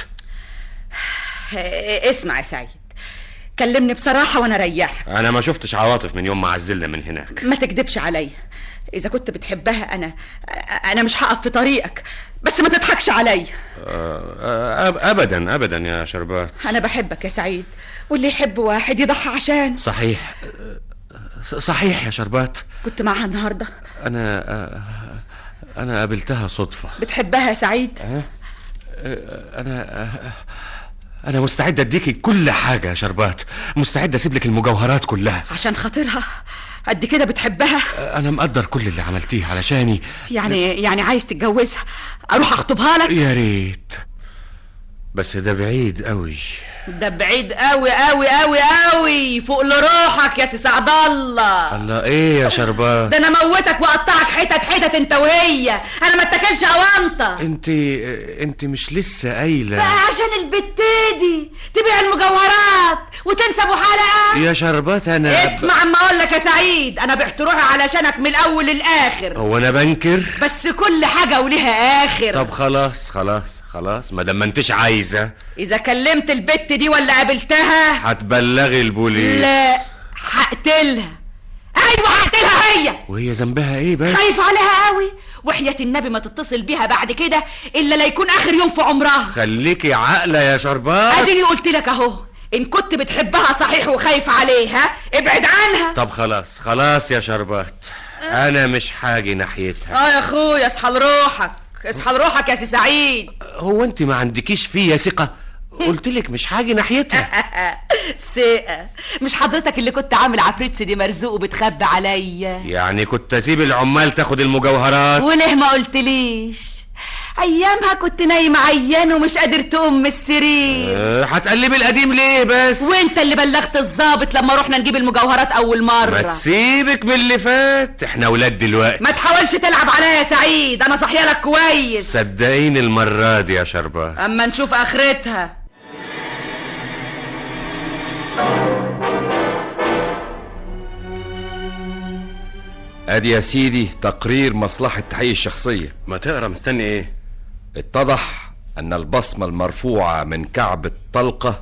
اه، اسمع يا سعيد كلمني بصراحه وانا اريحك انا ما شفتش عواطف من يوم ما عزلنا من هناك ما تكدبش عليا اذا كنت بتحبها انا انا مش هقف في طريقك بس ما تضحكش عليا آه، آه، أب- ابدا ابدا يا شربات انا بحبك يا سعيد واللي يحب واحد يضحي عشان صحيح آه، صحيح يا شربات كنت معاها النهارده انا آه، انا قابلتها صدفه بتحبها يا سعيد آه، انا آه، انا مستعد اديكي كل حاجه يا شربات مستعد اسيب لك المجوهرات كلها عشان خاطرها قد كده بتحبها انا مقدر كل اللي عملتيه علشاني يعني يعني عايز تتجوزها اروح اخطبها لك يا ريت بس ده بعيد قوي ده بعيد قوي قوي قوي قوي فوق لروحك يا سي سعد الله الله ايه يا شربات ده انا موتك واقطعك حتت حتت انت وهي انا ما اتاكلش اوانطه انت انت مش لسه قايله بقى عشان البت دي تبيع المجوهرات وتنسى ابو حلقه يا شربات انا اسمع اما اقول لك يا سعيد انا بعت روحي علشانك من الاول للاخر هو انا بنكر بس كل حاجه وليها اخر طب خلاص خلاص خلاص ما دام ما انتش عايزه اذا كلمت البت دي ولا قابلتها هتبلغي البوليس لا هقتلها ايوه هقتلها هي وهي ذنبها ايه بس خايف عليها قوي وحياة النبي ما تتصل بيها بعد كده الا لا يكون اخر يوم في عمرها خليكي عاقله يا شربات اديني قلت لك اهو ان كنت بتحبها صحيح وخايف عليها ابعد عنها طب خلاص خلاص يا شربات انا مش حاجي ناحيتها اه يا اخويا اصحى لروحك اصحى لروحك يا سي سعيد هو انت ما عندكيش فيا ثقه قلت لك مش حاجي ناحيتها ثقة مش حضرتك اللي كنت عامل عفريت سيدي مرزوق وبتخبي عليا يعني كنت اسيب العمال تاخد المجوهرات وليه ما قلتليش ايامها كنت نايم عيان ومش قادر تقوم من السرير أه، هتقلبي القديم ليه بس وانت اللي بلغت الضابط لما رحنا نجيب المجوهرات اول ما مرة تسيبك من اللي فات احنا ولاد دلوقتي ما تحاولش تلعب عليا يا سعيد انا صحيه لك كويس صدقيني المرة دي يا شربات اما نشوف اخرتها ادي يا سيدي تقرير مصلحة تحقيق الشخصية ما تقرا مستني ايه اتضح ان البصمة المرفوعة من كعب الطلقة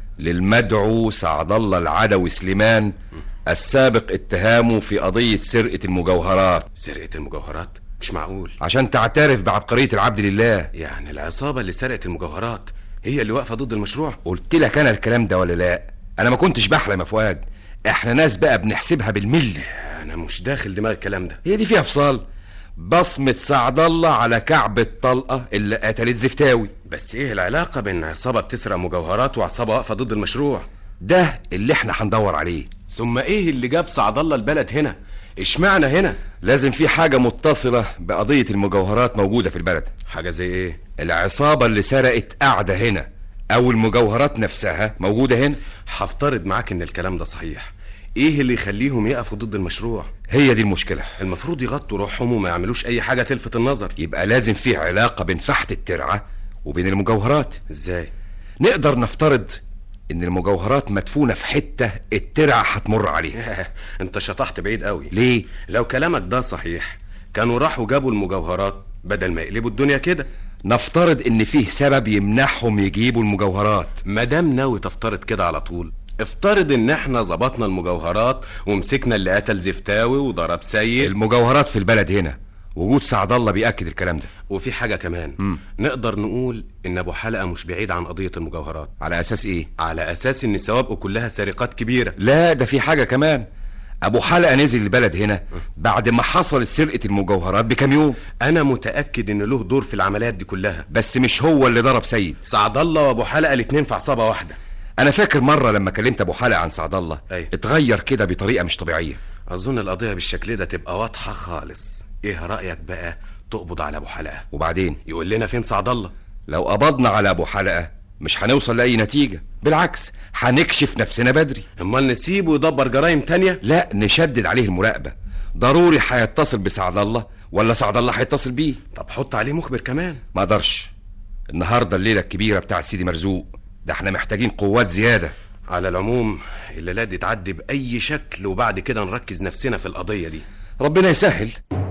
للمدعو سعد الله العدوي سليمان السابق اتهامه في قضية سرقة المجوهرات سرقة المجوهرات مش معقول عشان تعترف بعبقرية العبد لله يعني العصابة اللي سرقت المجوهرات هي اللي واقفة ضد المشروع قلت لك انا الكلام ده ولا لا انا ما كنتش بحلم يا فؤاد احنا ناس بقى بنحسبها بالملي انا مش داخل دماغ الكلام ده هي دي فيها فصال بصمة سعد الله على كعب الطلقة اللي قتلت زفتاوي بس ايه العلاقة بين عصابة بتسرق مجوهرات وعصابة واقفة ضد المشروع ده اللي احنا هندور عليه ثم ايه اللي جاب سعد الله البلد هنا اشمعنى هنا لازم في حاجة متصلة بقضية المجوهرات موجودة في البلد حاجة زي ايه العصابة اللي سرقت قاعدة هنا او المجوهرات نفسها موجودة هنا هفترض معاك ان الكلام ده صحيح ايه اللي يخليهم يقفوا ضد المشروع هي دي المشكلة المفروض يغطوا روحهم وما يعملوش اي حاجة تلفت النظر يبقى لازم في علاقة بين فحت الترعة وبين المجوهرات ازاي نقدر نفترض ان المجوهرات مدفونة في حتة الترعة هتمر عليها انت شطحت بعيد قوي ليه لو كلامك ده صحيح كانوا راحوا جابوا المجوهرات بدل ما يقلبوا الدنيا كده نفترض ان فيه سبب يمنعهم يجيبوا المجوهرات مادام ناوي تفترض كده على طول افترض ان احنا ظبطنا المجوهرات ومسكنا اللي قتل زفتاوي وضرب سيد المجوهرات في البلد هنا وجود سعد الله بيأكد الكلام ده وفي حاجة كمان مم. نقدر نقول ان ابو حلقة مش بعيد عن قضية المجوهرات على اساس ايه على اساس ان سوابقه كلها سرقات كبيرة لا ده في حاجة كمان ابو حلقة نزل البلد هنا بعد ما حصلت سرقة المجوهرات بكام يوم انا متأكد ان له دور في العمليات دي كلها بس مش هو اللي ضرب سيد سعد الله وابو حلقة الاتنين في عصابة واحدة انا فاكر مرة لما كلمت ابو حلقة عن سعد الله أيوة. اتغير كده بطريقة مش طبيعية اظن القضية بالشكل ده تبقى واضحة خالص ايه رأيك بقى تقبض على ابو حلقة وبعدين يقول لنا فين سعد الله لو قبضنا على ابو حلقة مش هنوصل لأي نتيجة بالعكس هنكشف نفسنا بدري امال نسيبه يدبر جرائم تانية لا نشدد عليه المراقبة ضروري هيتصل بسعد الله ولا سعد الله هيتصل بيه طب حط عليه مخبر كمان ما اقدرش النهارده الليله الكبيره بتاع سيدي مرزوق ده احنا محتاجين قوات زياده على العموم الليلة دي تعدي بأي شكل وبعد كده نركز نفسنا في القضية دي ربنا يسهل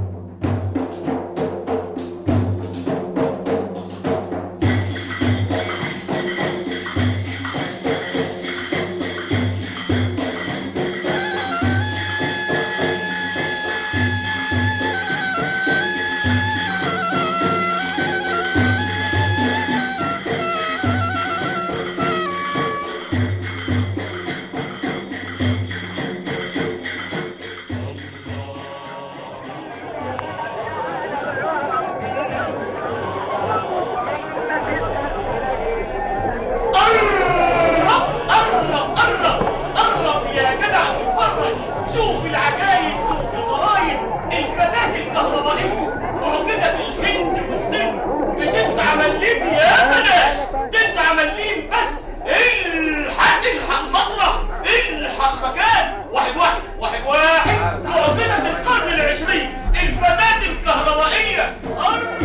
قرب قرب قرب قرب يا جدع اتفرج شوف العجايب شوف الغرايب الفتاة الكهربائية معجزة الهند والسن بتسعة مليم يا بلاش تسعة مليم بس الحق الحق مطرح الحق مكان واحد واحد واحد واحد معجزة القرن العشرين الفتاة الكهربائية قرب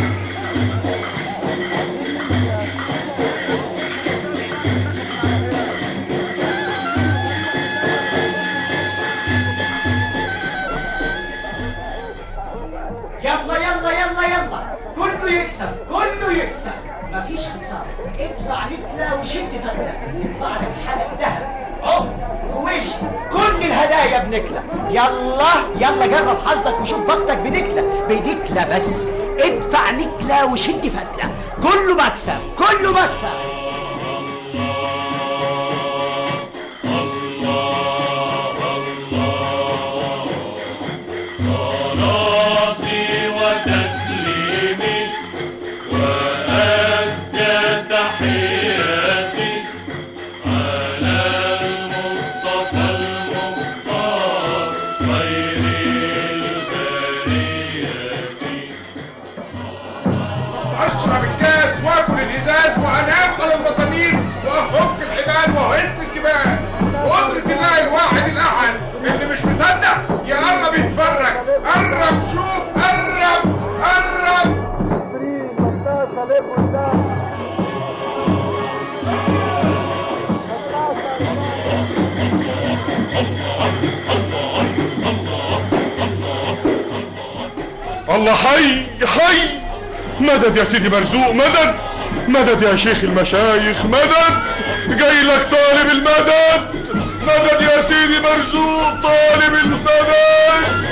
يلا يلا يلا يلا كله يكسب كله يكسب مفيش خسارة ادفع نكلة وشد فتلة يطلع لك حلق ذهب عمر خويش كل الهدايا بنكلة يلا يلا جرب حظك وشوف بختك بنكلة بنكلة بس ادفع نكلة وشد فتلة كله مكسب كله مكسب الله حي حي مدد يا سيدي مرزوق مدد مدد يا شيخ المشايخ مدد جاي لك طالب المدد مدد يا سيدي مرزوق طالب المدد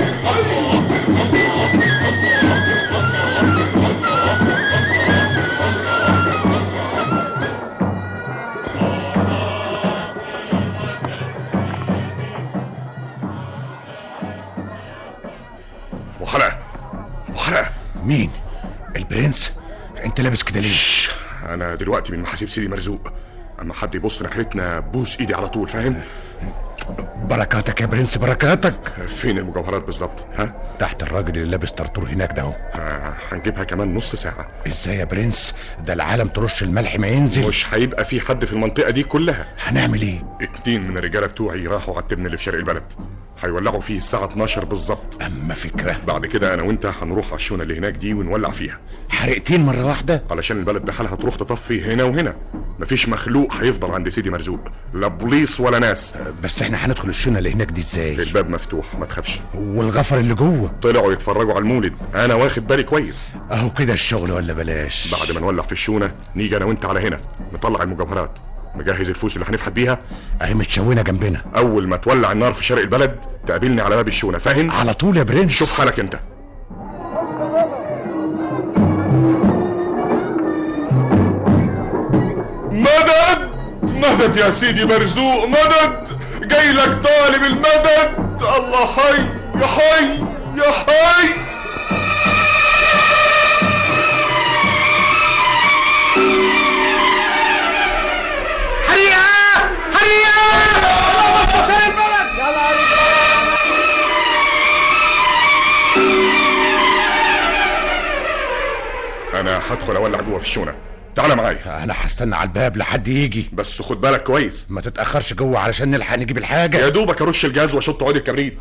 ابو حلقه ابو حلقه مين البرنس انت لابس كده ليه انا دلوقتي من محاسيب سيدي مرزوق اما حد يبص ناحيتنا بوس ايدي على طول فاهم بركاتك يا برنس بركاتك فين المجوهرات بالظبط ها تحت الراجل اللي لابس طرطور هناك ده اهو ها، هنجيبها كمان نص ساعه ازاي يا برنس ده العالم ترش الملح ما ينزل مش هيبقى في حد في المنطقه دي كلها هنعمل ايه اتنين من الرجاله بتوعي راحوا على التبن اللي في شرق البلد هيولعوا فيه الساعه 12 بالظبط اما فكره بعد كده انا وانت هنروح على الشونه اللي هناك دي ونولع فيها حرقتين مره واحده علشان البلد بحالها تروح تطفي هنا وهنا مفيش مخلوق هيفضل عند سيدي مرزوق لا بوليس ولا ناس بس احنا هندخل الشونه اللي هناك دي ازاي الباب مفتوح ما تخافش والغفر اللي جوه طلعوا يتفرجوا على المولد انا واخد بالي كويس اهو كده الشغل ولا بلاش بعد ما نولع في الشونه نيجي انا وانت على هنا نطلع المجوهرات مجهز الفوس اللي هنفحت بيها اهي متشونه جنبنا اول ما تولع النار في شرق البلد تقابلني على باب الشونه فاهم على طول يا برنس شوف حالك انت مدد مدد يا سيدي مرزوق مدد جاي لك طالب المدد الله حي يا حي يا حي حريقة حريقة اللهم استشار البلد يلا انا هدخل اولع جوه في الشونه تعالى معايا انا هستنى على الباب لحد يجي بس خد بالك كويس ما تتاخرش جوه علشان نلحق نجيب الحاجه يا دوبك ارش الجاز واشط عود الكبريت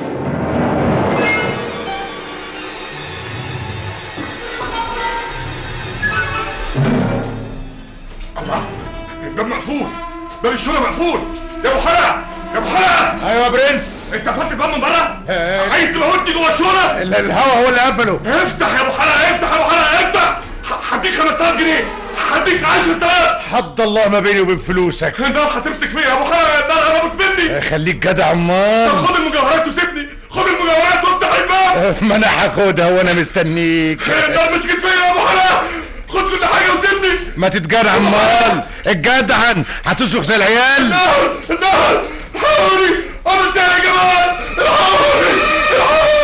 الله الباب مقفول باب الشونه مقفول يا ابو حلقه يا ابو حلقه ايوه يا برنس انت قفلت الباب من بره عايز تموتني جوه الشونه الهوا هو اللي قفله افتح يا ابو حلقه افتح يا ابو حلقه افتح ه- هديك 5000 جنيه هديك 10000 حد الله ما بيني وبين فلوسك النار هتمسك فيا يا ابو حلقه النار قربت مني خليك جدع امال طب خد المجوهرات وسيبني خد المجوهرات وافتح الباب ما انا هاخدها وانا مستنيك النار مسكت فيا يا ابو حلقه خد كل حاجه وسيبني ما تتجدع امال الجدعن هتصرخ زي العيال النار النار الحقوني عملت ايه يا جمال الحقوني الحقوني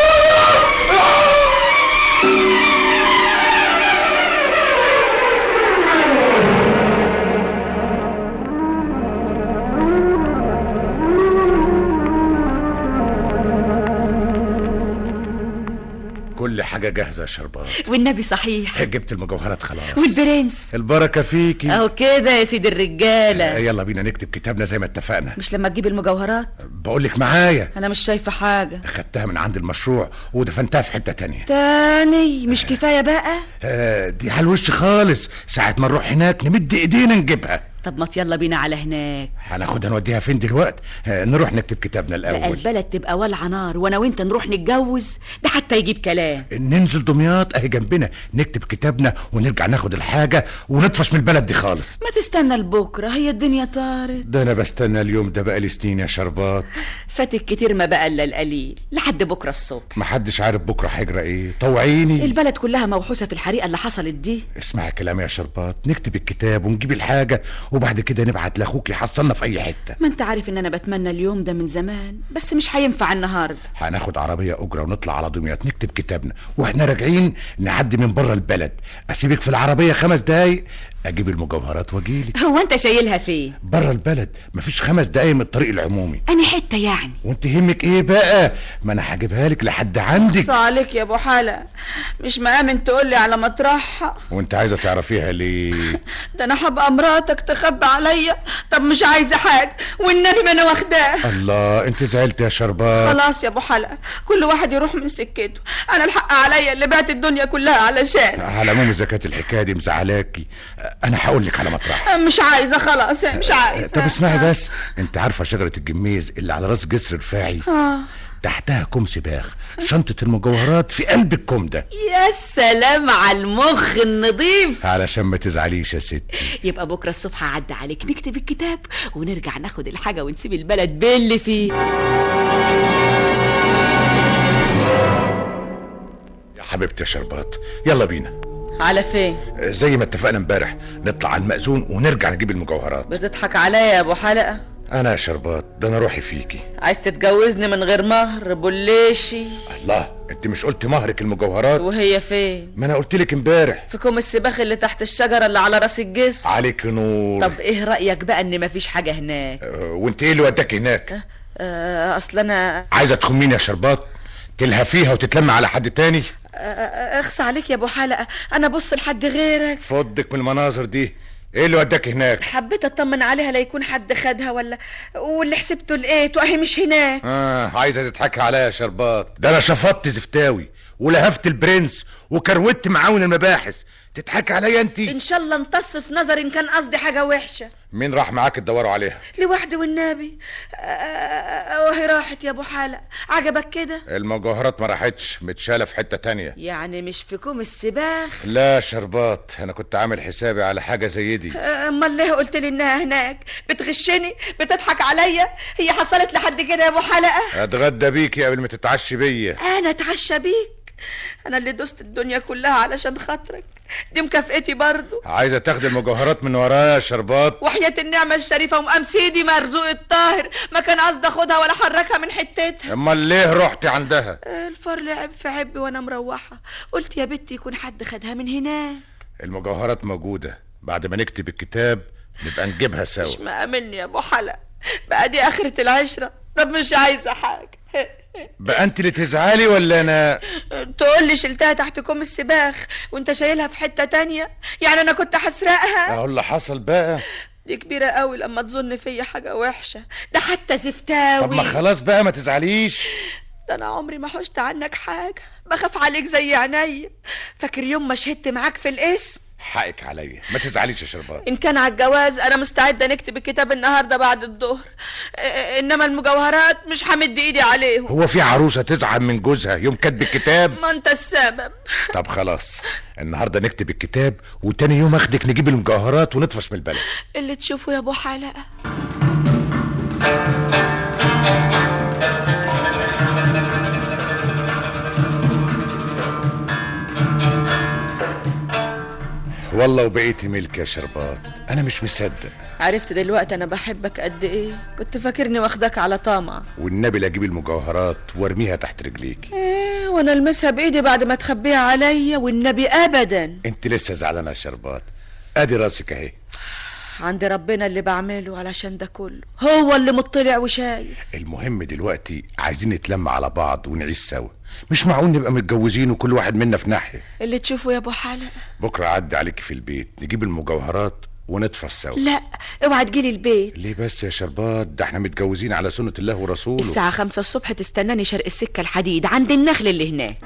كل حاجه جاهزه يا شربات والنبي صحيح جبت المجوهرات خلاص والبرنس البركه فيكي اهو كده يا سيد الرجاله يلا بينا نكتب كتابنا زي ما اتفقنا مش لما تجيب المجوهرات بقولك معايا انا مش شايفه حاجه خدتها من عند المشروع ودفنتها في حته تانية تاني مش كفايه بقى آه دي على الوش خالص ساعة ما نروح هناك نمد ايدينا نجيبها طب ما يلا بينا على هناك هناخدها نوديها فين دلوقتي آه نروح نكتب كتابنا بقى الاول البلد تبقى ولع نار وانا وانت نروح نتجوز ده حتى يجيب كلام ننزل دمياط اهي جنبنا نكتب كتابنا ونرجع ناخد الحاجة ونطفش من البلد دي خالص ما تستنى لبكره هي الدنيا طارت ده انا بستنى اليوم ده بقالي سنين يا شربات فاتك كتير ما بقى الا القليل لحد بكره الصبح محدش عارف بكرة هيجرى ايه طوعيني البلد كلها موحوسه في الحريقه اللي حصلت دي اسمع كلامي يا شربات نكتب الكتاب ونجيب الحاجة وبعد كده نبعت لاخوك يحصلنا في اي حتة ما انت عارف ان انا بتمنى اليوم ده من زمان بس مش هينفع النهارده هناخد عربية أجرة ونطلع على دمياط نكتب كتابنا واحنا راجعين نعدي من بره البلد أسيبك في العربية خمس دقايق أجيب المجوهرات وأجيلك هو انت شايلها فين بره البلد مفيش خمس دقايق من الطريق العمومي انا حته يعني وانت يهمك ايه بقى ما انا هجيبها لك لحد عندك عليك يا ابو حلا مش مآمن تقول لي على مطرحها وانت عايزه تعرفيها ليه ده انا هبقى مراتك تخبي عليا طب مش عايزه حاجه والنبي ما انا واخداه الله انت زعلت يا شربات خلاص يا ابو حلقه كل واحد يروح من سكته انا الحق عليا اللي بعت الدنيا كلها علشان على العموم اذا كانت الحكايه دي مزعلاكي انا هقول لك على مطرح مش عايزه خلاص مش عايزه طب اسمعي بس انت عارفه شجره الجميز اللي على راس جسر رفاعي آه. تحتها كوم سباخ شنطه المجوهرات في قلب الكوم ده يا سلام على المخ النظيف علشان ما تزعليش يا ستي يبقى بكره الصبح عدى عليك نكتب الكتاب ونرجع ناخد الحاجه ونسيب البلد باللي فيه يا حبيبتي يا شربات يلا بينا على فين زي ما اتفقنا امبارح نطلع على المأذون ونرجع نجيب المجوهرات بتضحك عليا يا ابو حلقه انا يا شربات ده انا روحي فيكي عايز تتجوزني من غير مهر بليشي الله انت مش قلت مهرك المجوهرات وهي فين ما انا قلت لك امبارح في كوم السباخ اللي تحت الشجره اللي على راس الجسر عليك نور طب ايه رايك بقى ان مفيش حاجه هناك أه وانت ايه اللي وداك هناك آه اصل انا عايزه تخميني يا شربات تلهفيها وتتلم على حد تاني آه، آه، اخص عليك يا ابو حلقه انا بص لحد غيرك فضك من المناظر دي ايه اللي وداك هناك حبيت اطمن عليها لا يكون حد خدها ولا واللي حسبته لقيته اهي مش هناك اه عايزه تضحكي عليا يا شربات ده انا شفطت زفتاوي ولهفت البرنس وكروت معاون المباحث تضحكي عليا انت ان شاء الله امتص في نظري ان كان قصدي حاجه وحشه مين راح معاك تدوروا عليها لوحدي والنبي آه، آه، وهي راحت يا ابو حلق عجبك كده المجوهرات ما راحتش متشاله في حته تانية يعني مش في كوم السباخ لا شربات انا كنت عامل حسابي على حاجه زي دي آه، امال ليه قلت لي انها هناك بتغشني بتضحك عليا هي حصلت لحد كده يا ابو حلقه اتغدى بيكي قبل ما تتعشي بيا انا اتعشى بيك انا اللي دوست الدنيا كلها علشان خاطرك دي مكافئتي برضو عايزه تاخدي المجوهرات من ورايا يا شربات وحياة النعمة الشريفة ومقام سيدي مرزوق الطاهر ما كان قصدي اخدها ولا حركها من حتتها امال ليه رحتي عندها الفار لعب في عبي وانا مروحة قلت يا بنتي يكون حد خدها من هناك المجوهرات موجوده بعد ما نكتب الكتاب نبقى نجيبها مش سوا مأمني يا ابو حلق بقى دي اخرة العشرة طب مش عايزة حاجة بقى انت اللي تزعلي ولا انا تقول لي شلتها تحت كوم السباخ وانت شايلها في حتة تانية يعني انا كنت هسرقها اهو اللي حصل بقى دي كبيرة قوي لما تظن فيا حاجة وحشة ده حتى زفتاوي طب ما خلاص بقى ما تزعليش ده انا عمري ما حشت عنك حاجة بخاف عليك زي عينيا فاكر يوم ما شهدت معاك في الاسم حقك عليا ما تزعليش يا شربات ان كان على الجواز انا مستعدة نكتب الكتاب النهاردة بعد الظهر إ- انما المجوهرات مش همد ايدي عليهم هو في عروسه تزعل من جوزها يوم كاتب الكتاب ما انت السبب طب خلاص النهارده نكتب الكتاب وتاني يوم اخدك نجيب المجوهرات ونطفش من البلد اللي تشوفه يا ابو حلقة والله وبقيتي ملك يا شربات انا مش مصدق عرفت دلوقتي انا بحبك قد ايه كنت فاكرني واخداك على طمع والنبي لا اجيب المجوهرات وارميها تحت رجليك ايه وانا المسها بايدي بعد ما تخبيها عليا والنبي ابدا انت لسه زعلانه يا شربات ادي راسك اهي عند ربنا اللي بعمله علشان ده كله هو اللي مطلع وشايف المهم دلوقتي عايزين نتلم على بعض ونعيش سوا مش معقول نبقى متجوزين وكل واحد منا في ناحيه اللي تشوفه يا ابو حلقة بكره عدي عليك في البيت نجيب المجوهرات ونطفش سوا لا اوعى تجيلي البيت ليه بس يا شربات ده احنا متجوزين على سنة الله ورسوله الساعة خمسة الصبح تستناني شرق السكة الحديد عند النخل اللي هناك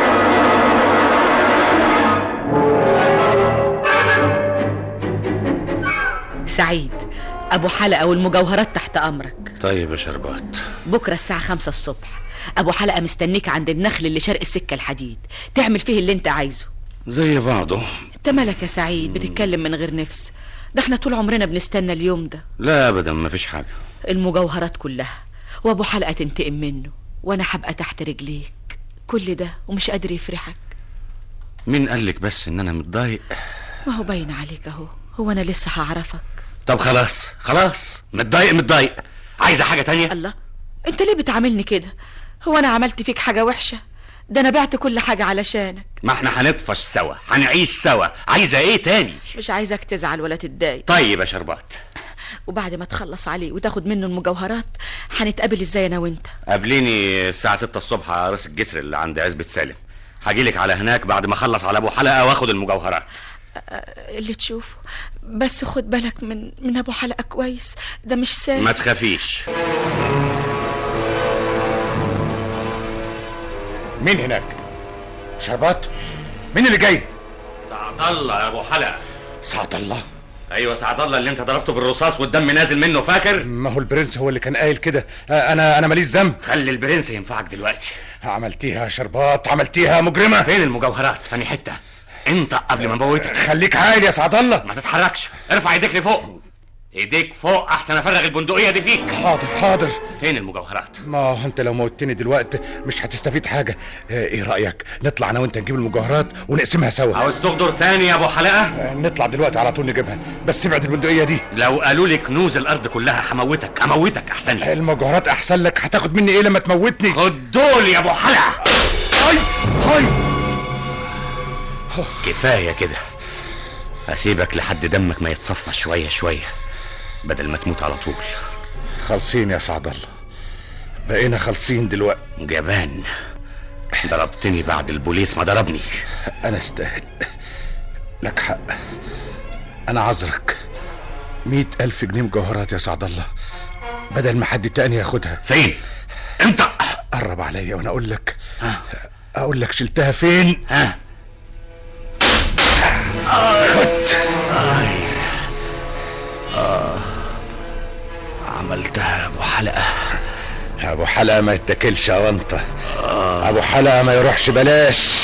سعيد أبو حلقة والمجوهرات تحت أمرك طيب يا شربات بكرة الساعة خمسة الصبح أبو حلقة مستنيك عند النخل اللي شرق السكة الحديد تعمل فيه اللي انت عايزه زي بعضه انت مالك يا سعيد بتتكلم من غير نفس ده احنا طول عمرنا بنستنى اليوم ده لا ابدا مفيش حاجه المجوهرات كلها وابو حلقة تنتقم منه وانا هبقى تحت رجليك كل ده ومش قادر يفرحك مين قالك بس ان انا متضايق ما هو باين عليك اهو هو انا لسه هعرفك طب خلاص خلاص متضايق متضايق عايزه حاجه تانية الله انت ليه بتعاملني كده هو انا عملت فيك حاجة وحشة ده انا بعت كل حاجة علشانك ما احنا هنطفش سوا هنعيش سوا عايزه ايه تاني مش عايزك تزعل ولا تتضايق طيب يا شربات وبعد ما تخلص عليه وتاخد منه المجوهرات هنتقابل ازاي انا وانت قابليني الساعه 6 الصبح على راس الجسر اللي عند عزبة سالم هجيلك على هناك بعد ما اخلص على ابو حلقه واخد المجوهرات اللي تشوفه بس خد بالك من من ابو حلقة كويس ده مش سهل ما تخافيش مين هناك شربات مين اللي جاي سعد الله يا ابو حلقه سعد الله ايوه سعد الله اللي انت ضربته بالرصاص والدم نازل منه فاكر ما هو البرنس هو اللي كان قايل كده آه، انا انا ماليش ذنب خلي البرنس ينفعك دلوقتي عملتيها يا شربات عملتيها مجرمه فين المجوهرات فاني حته انت قبل ما اموتك خليك عالي يا سعد الله ما تتحركش ارفع ايديك لفوق ايديك فوق احسن افرغ البندقيه دي فيك حاضر حاضر فين المجوهرات ما هو انت لو موتني دلوقتي مش هتستفيد حاجه آه، ايه رايك نطلع انا وانت نجيب المجوهرات ونقسمها سوا عاوز تغدر تاني يا ابو حلقه آه، نطلع دلوقتي على طول نجيبها بس ابعد البندقيه دي لو قالوا لي كنوز الارض كلها هموتك هموتك احسن لي المجوهرات احسن لك هتاخد مني ايه لما تموتني خد دول يا ابو حلقه هاي هاي كفايه كده هسيبك لحد دمك ما يتصفى شويه شويه بدل ما تموت على طول خالصين يا سعد الله بقينا خالصين دلوقتي جبان ضربتني بعد البوليس ما ضربني انا استاهل لك حق انا عذرك مئة ألف جنيه مجوهرات يا سعد الله بدل ما حد تاني ياخدها فين انت قرب عليا وانا اقول لك اقول لك شلتها فين ها خد آه. عملتها يا ابو حلقه ابو حلقه ما يتاكلش اونطه ابو حلقه ما يروحش بلاش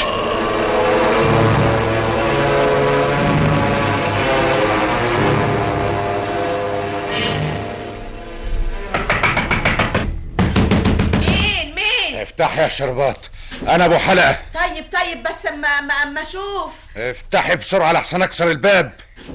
مين مين افتحي يا شربات انا ابو حلقه طيب طيب بس اما اما اما اشوف افتحي بسرعه لحسن اكسر الباب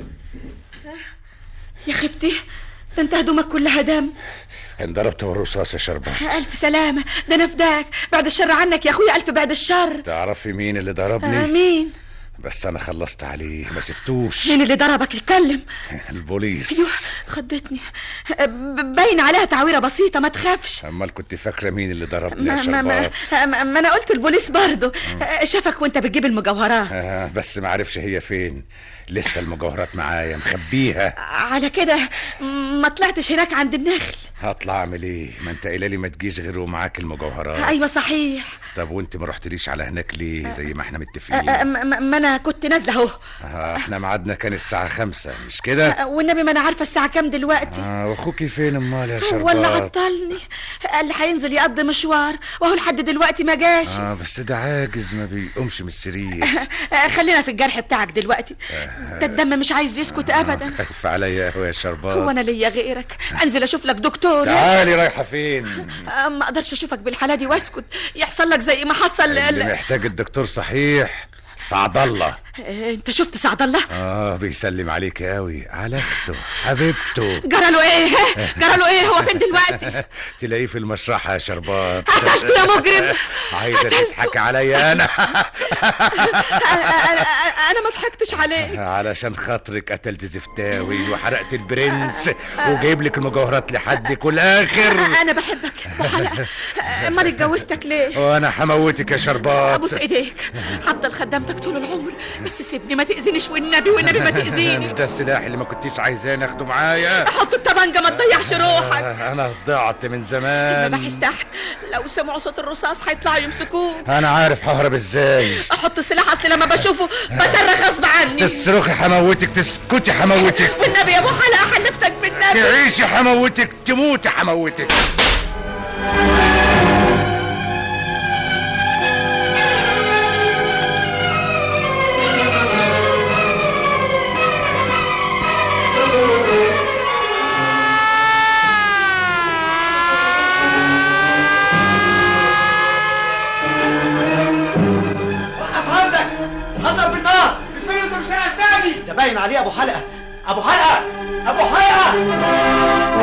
يا خبتي ده انت هدومك كلها دم انضربت بالرصاص يا شربات الف سلامه ده انا فداك بعد الشر عنك يا اخويا الف بعد الشر تعرفي مين اللي آه ضربني مين بس انا خلصت عليه ما سبتوش مين اللي ضربك اتكلم البوليس ايوه خضتني ب- باين عليها تعويره بسيطه ما تخافش امال كنت فاكره مين اللي ضربني يا ما, ما, ما, شربات ما, ما انا قلت البوليس برضه شافك وانت بتجيب المجوهرات آه بس ما عرفش هي فين لسه المجوهرات معايا مخبيها على كده ما طلعتش هناك عند النخل هطلع اعمل ايه ما انت قايله لي ما تجيش غير ومعاك المجوهرات ايوه صحيح طب وانت ما رحتليش على هناك ليه زي ما احنا أ- متفقين أ- ما ما انا كنت نازله اهو آه احنا ميعادنا كان الساعة خمسة مش كده؟ والنبي ما انا عارفه الساعه كام دلوقتي آه واخوكي فين امال يا شربات؟ ولا عطلني قال لي هينزل يقضي مشوار وهو لحد دلوقتي ما جاش اه بس ده عاجز ما بيقومش من السرير خلينا في الجرح بتاعك دلوقتي ده الدم مش عايز يسكت ابدا خايف عليا قوي يا شربات هو انا ليا غيرك انزل اشوف لك دكتور تعالي رايحة فين؟ آه، ما اقدرش اشوفك بالحاله دي واسكت يحصل لك زي ما حصل اللي ل- محتاج الدكتور صحيح سعد الله آه، انت شفت سعد الله اه بيسلم عليك قوي على اخته حبيبته جرى له ايه جرى له ايه هو فين دلوقتي تلاقيه في المشرحة يا شربات قتلته يا مجرم عايزة تضحك عليا انا انا انا ما ضحكتش عليه علشان خاطرك قتلت زفتاوي وحرقت البرنس وجايب لك المجوهرات لحدك والاخر انا بحبك وحلقه امال اتجوزتك ليه وانا هموتك يا شربات ابوس ايديك هفضل خدامتك طول العمر بس سيبني ما تاذينيش والنبي والنبي ما تاذيني مش ده السلاح اللي ما كنتيش عايزاني اخده معايا حط الطبنجه ما تضيعش روحك آه، انا ضعت من زمان المباحث تحت لو سمعوا صوت الرصاص هيطلعوا يمسكوه انا عارف ههرب ازاي احط السلاح اصل لما بشوفه بصرخ غصب عني تصرخي حموتك تسكتي حموتك والنبي يا ابو حلقه حلفتك بالنبي تعيشي حموتك تموتي حموتك وقف عندك وهضرب بالنار فين انت مش تاني ده باين عليه ابو حلقه ابو حلقه ابو حلقه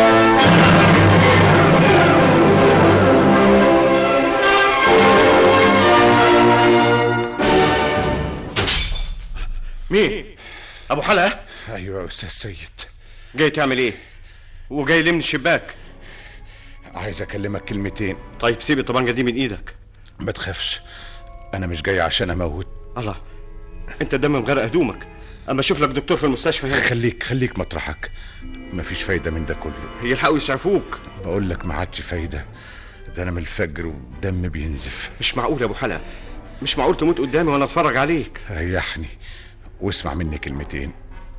مين ابو حلقه ايوه يا استاذ سيد جاي تعمل ايه وجاي ليه من الشباك عايز اكلمك كلمتين طيب سيب الطبنجه دي من ايدك ما تخافش انا مش جاي عشان اموت الله انت الدم مغرق هدومك اما اشوف لك دكتور في المستشفى هنا خليك خليك مطرحك مفيش فايده من ده كله يلحقوا يسعفوك بقول لك ما عادش فايده ده انا من الفجر ودم بينزف مش معقول يا ابو حلقه مش معقول تموت قدامي وانا اتفرج عليك ريحني واسمع مني كلمتين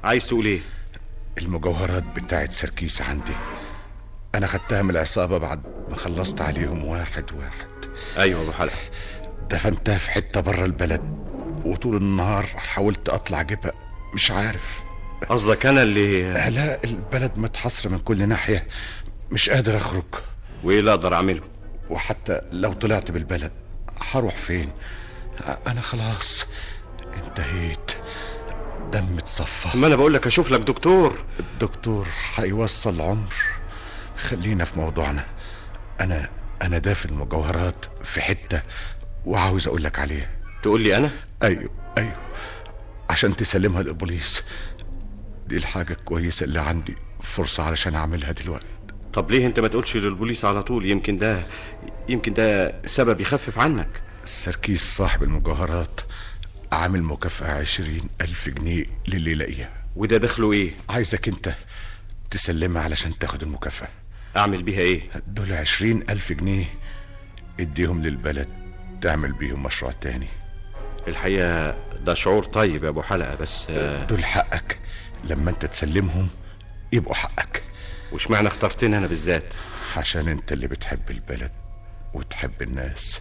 عايز تقول ايه المجوهرات بتاعت سركيس عندي انا خدتها من العصابة بعد ما خلصت عليهم واحد واحد ايوه ابو حلقة دفنتها في حتة بره البلد وطول النهار حاولت اطلع اجيبها مش عارف قصدك انا اللي لا البلد متحصرة من كل ناحية مش قادر اخرج وايه اللي اقدر اعمله وحتى لو طلعت بالبلد هروح فين انا خلاص انتهيت دم اتصفى ما انا بقول لك اشوف لك دكتور الدكتور هيوصل عمر خلينا في موضوعنا انا انا دافن المجوهرات في حته وعاوز اقول لك عليها تقول لي انا ايوه ايوه عشان تسلمها للبوليس دي الحاجه الكويسه اللي عندي فرصه علشان اعملها دلوقتي طب ليه انت ما تقولش للبوليس على طول يمكن ده يمكن ده سبب يخفف عنك سركيس صاحب المجوهرات عامل مكافأة عشرين ألف جنيه للي يلاقيها وده دخله ايه عايزك انت تسلمها علشان تاخد المكافأة اعمل بيها ايه دول عشرين ألف جنيه اديهم للبلد تعمل بيهم مشروع تاني الحقيقة ده شعور طيب يا ابو حلقة بس آه، دول حقك لما انت تسلمهم يبقوا حقك وش معنى اخترتني انا بالذات عشان انت اللي بتحب البلد وتحب الناس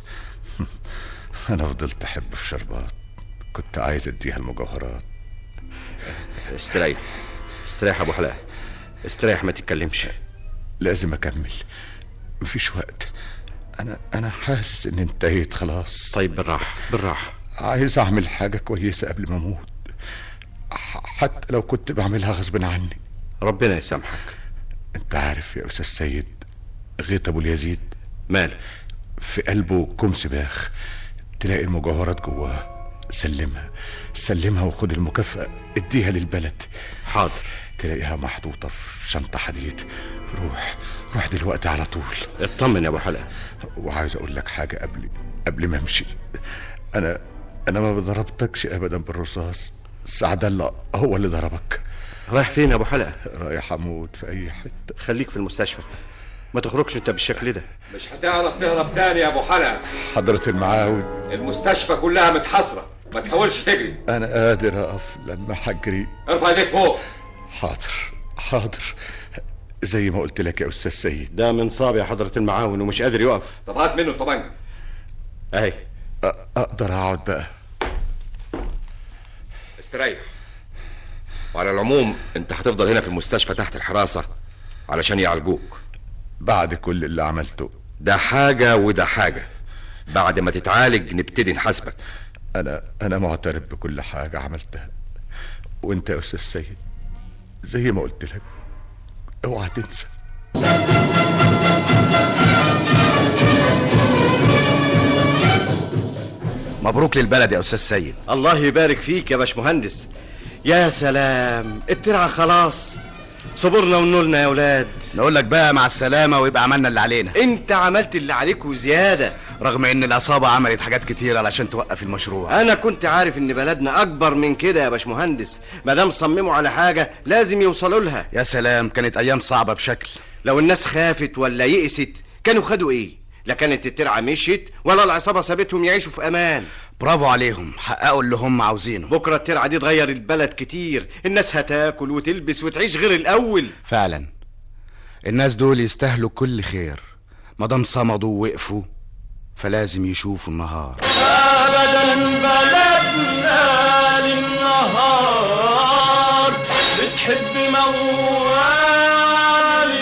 انا فضلت احب في شربات كنت عايز اديها المجوهرات استريح استريح يا ابو حلقة استريح ما تتكلمش لازم اكمل مفيش وقت انا انا حاسس ان انتهيت خلاص طيب بالراحة بالراحة عايز اعمل حاجة كويسة قبل ما اموت ح- حتى لو كنت بعملها غصب عني ربنا يسامحك انت عارف يا استاذ سيد غيط ابو اليزيد مال في قلبه كوم سباخ تلاقي المجوهرات جواه سلمها سلمها وخد المكافأة اديها للبلد حاضر تلاقيها محطوطة في شنطة حديد روح روح دلوقتي على طول اطمن يا ابو حلقة وعايز اقول لك حاجة قبل قبل ما امشي انا انا ما ضربتكش ابدا بالرصاص سعد الله هو اللي ضربك رايح فين يا ابو حلقة رايح اموت في اي حتة خليك في المستشفى ما تخرجش انت بالشكل ده مش هتعرف تهرب تاني يا ابو حلقة حضرة المعاون المستشفى كلها متحصرة ما تحاولش تجري انا قادر اقف لما حجري ارفع ايديك فوق حاضر حاضر زي ما قلت لك يا استاذ سيد ده من صاب يا حضرة المعاون ومش قادر يقف طب هات منه الطبنجة اهي أ- اقدر اقعد بقى استريح وعلى العموم انت هتفضل هنا في المستشفى تحت الحراسة علشان يعالجوك بعد كل اللي عملته ده حاجة وده حاجة بعد ما تتعالج نبتدي نحاسبك انا انا معترف بكل حاجة عملتها وانت يا استاذ سيد زي ما قلت لك اوعى تنسى مبروك للبلد يا استاذ سيد الله يبارك فيك يا باشمهندس يا سلام الترعة خلاص صبرنا ونولنا يا ولاد نقول لك بقى مع السلامه ويبقى عملنا اللي علينا انت عملت اللي عليك وزيادة رغم ان العصابه عملت حاجات كتير علشان توقف المشروع انا كنت عارف ان بلدنا اكبر من كده يا باشمهندس ما دام صمموا على حاجة لازم يوصلوا لها يا سلام كانت ايام صعبه بشكل لو الناس خافت ولا يئست كانوا خدوا ايه لا كانت الترعة مشيت ولا العصابة سابتهم يعيشوا في امان برافو عليهم حققوا اللي هم عاوزينه بكرة الترعة دي تغير البلد كتير الناس هتاكل وتلبس وتعيش غير الاول فعلا الناس دول يستاهلوا كل خير مادام صمدوا ووقفوا فلازم يشوفوا النهار ابدا بلدنا للنهار بتحب موال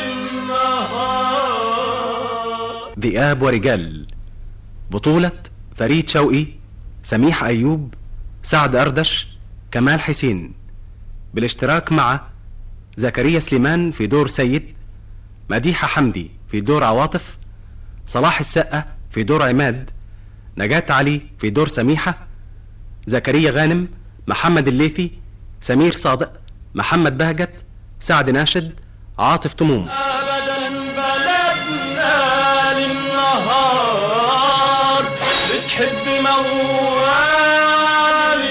النهار ذئاب ورجال بطولة فريد شوقي سميح أيوب سعد أردش كمال حسين بالاشتراك مع زكريا سليمان في دور سيد مديحة حمدي في دور عواطف صلاح السقة في دور عماد نجاة علي في دور سميحة زكريا غانم محمد الليثي سمير صادق محمد بهجت سعد ناشد عاطف طموم ابدا بلدنا للنهار بتحب موال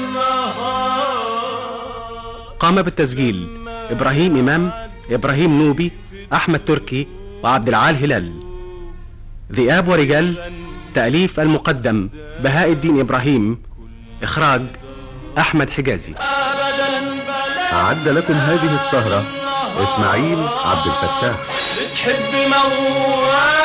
النهار قام بالتسجيل إبراهيم إمام إبراهيم نوبي أحمد تركي وعبد العال هلال ذئاب ورجال تأليف المقدم بهاء الدين إبراهيم إخراج أحمد حجازي أعد لكم هذه السهرة إسماعيل عبد الفتاح بتحبي موال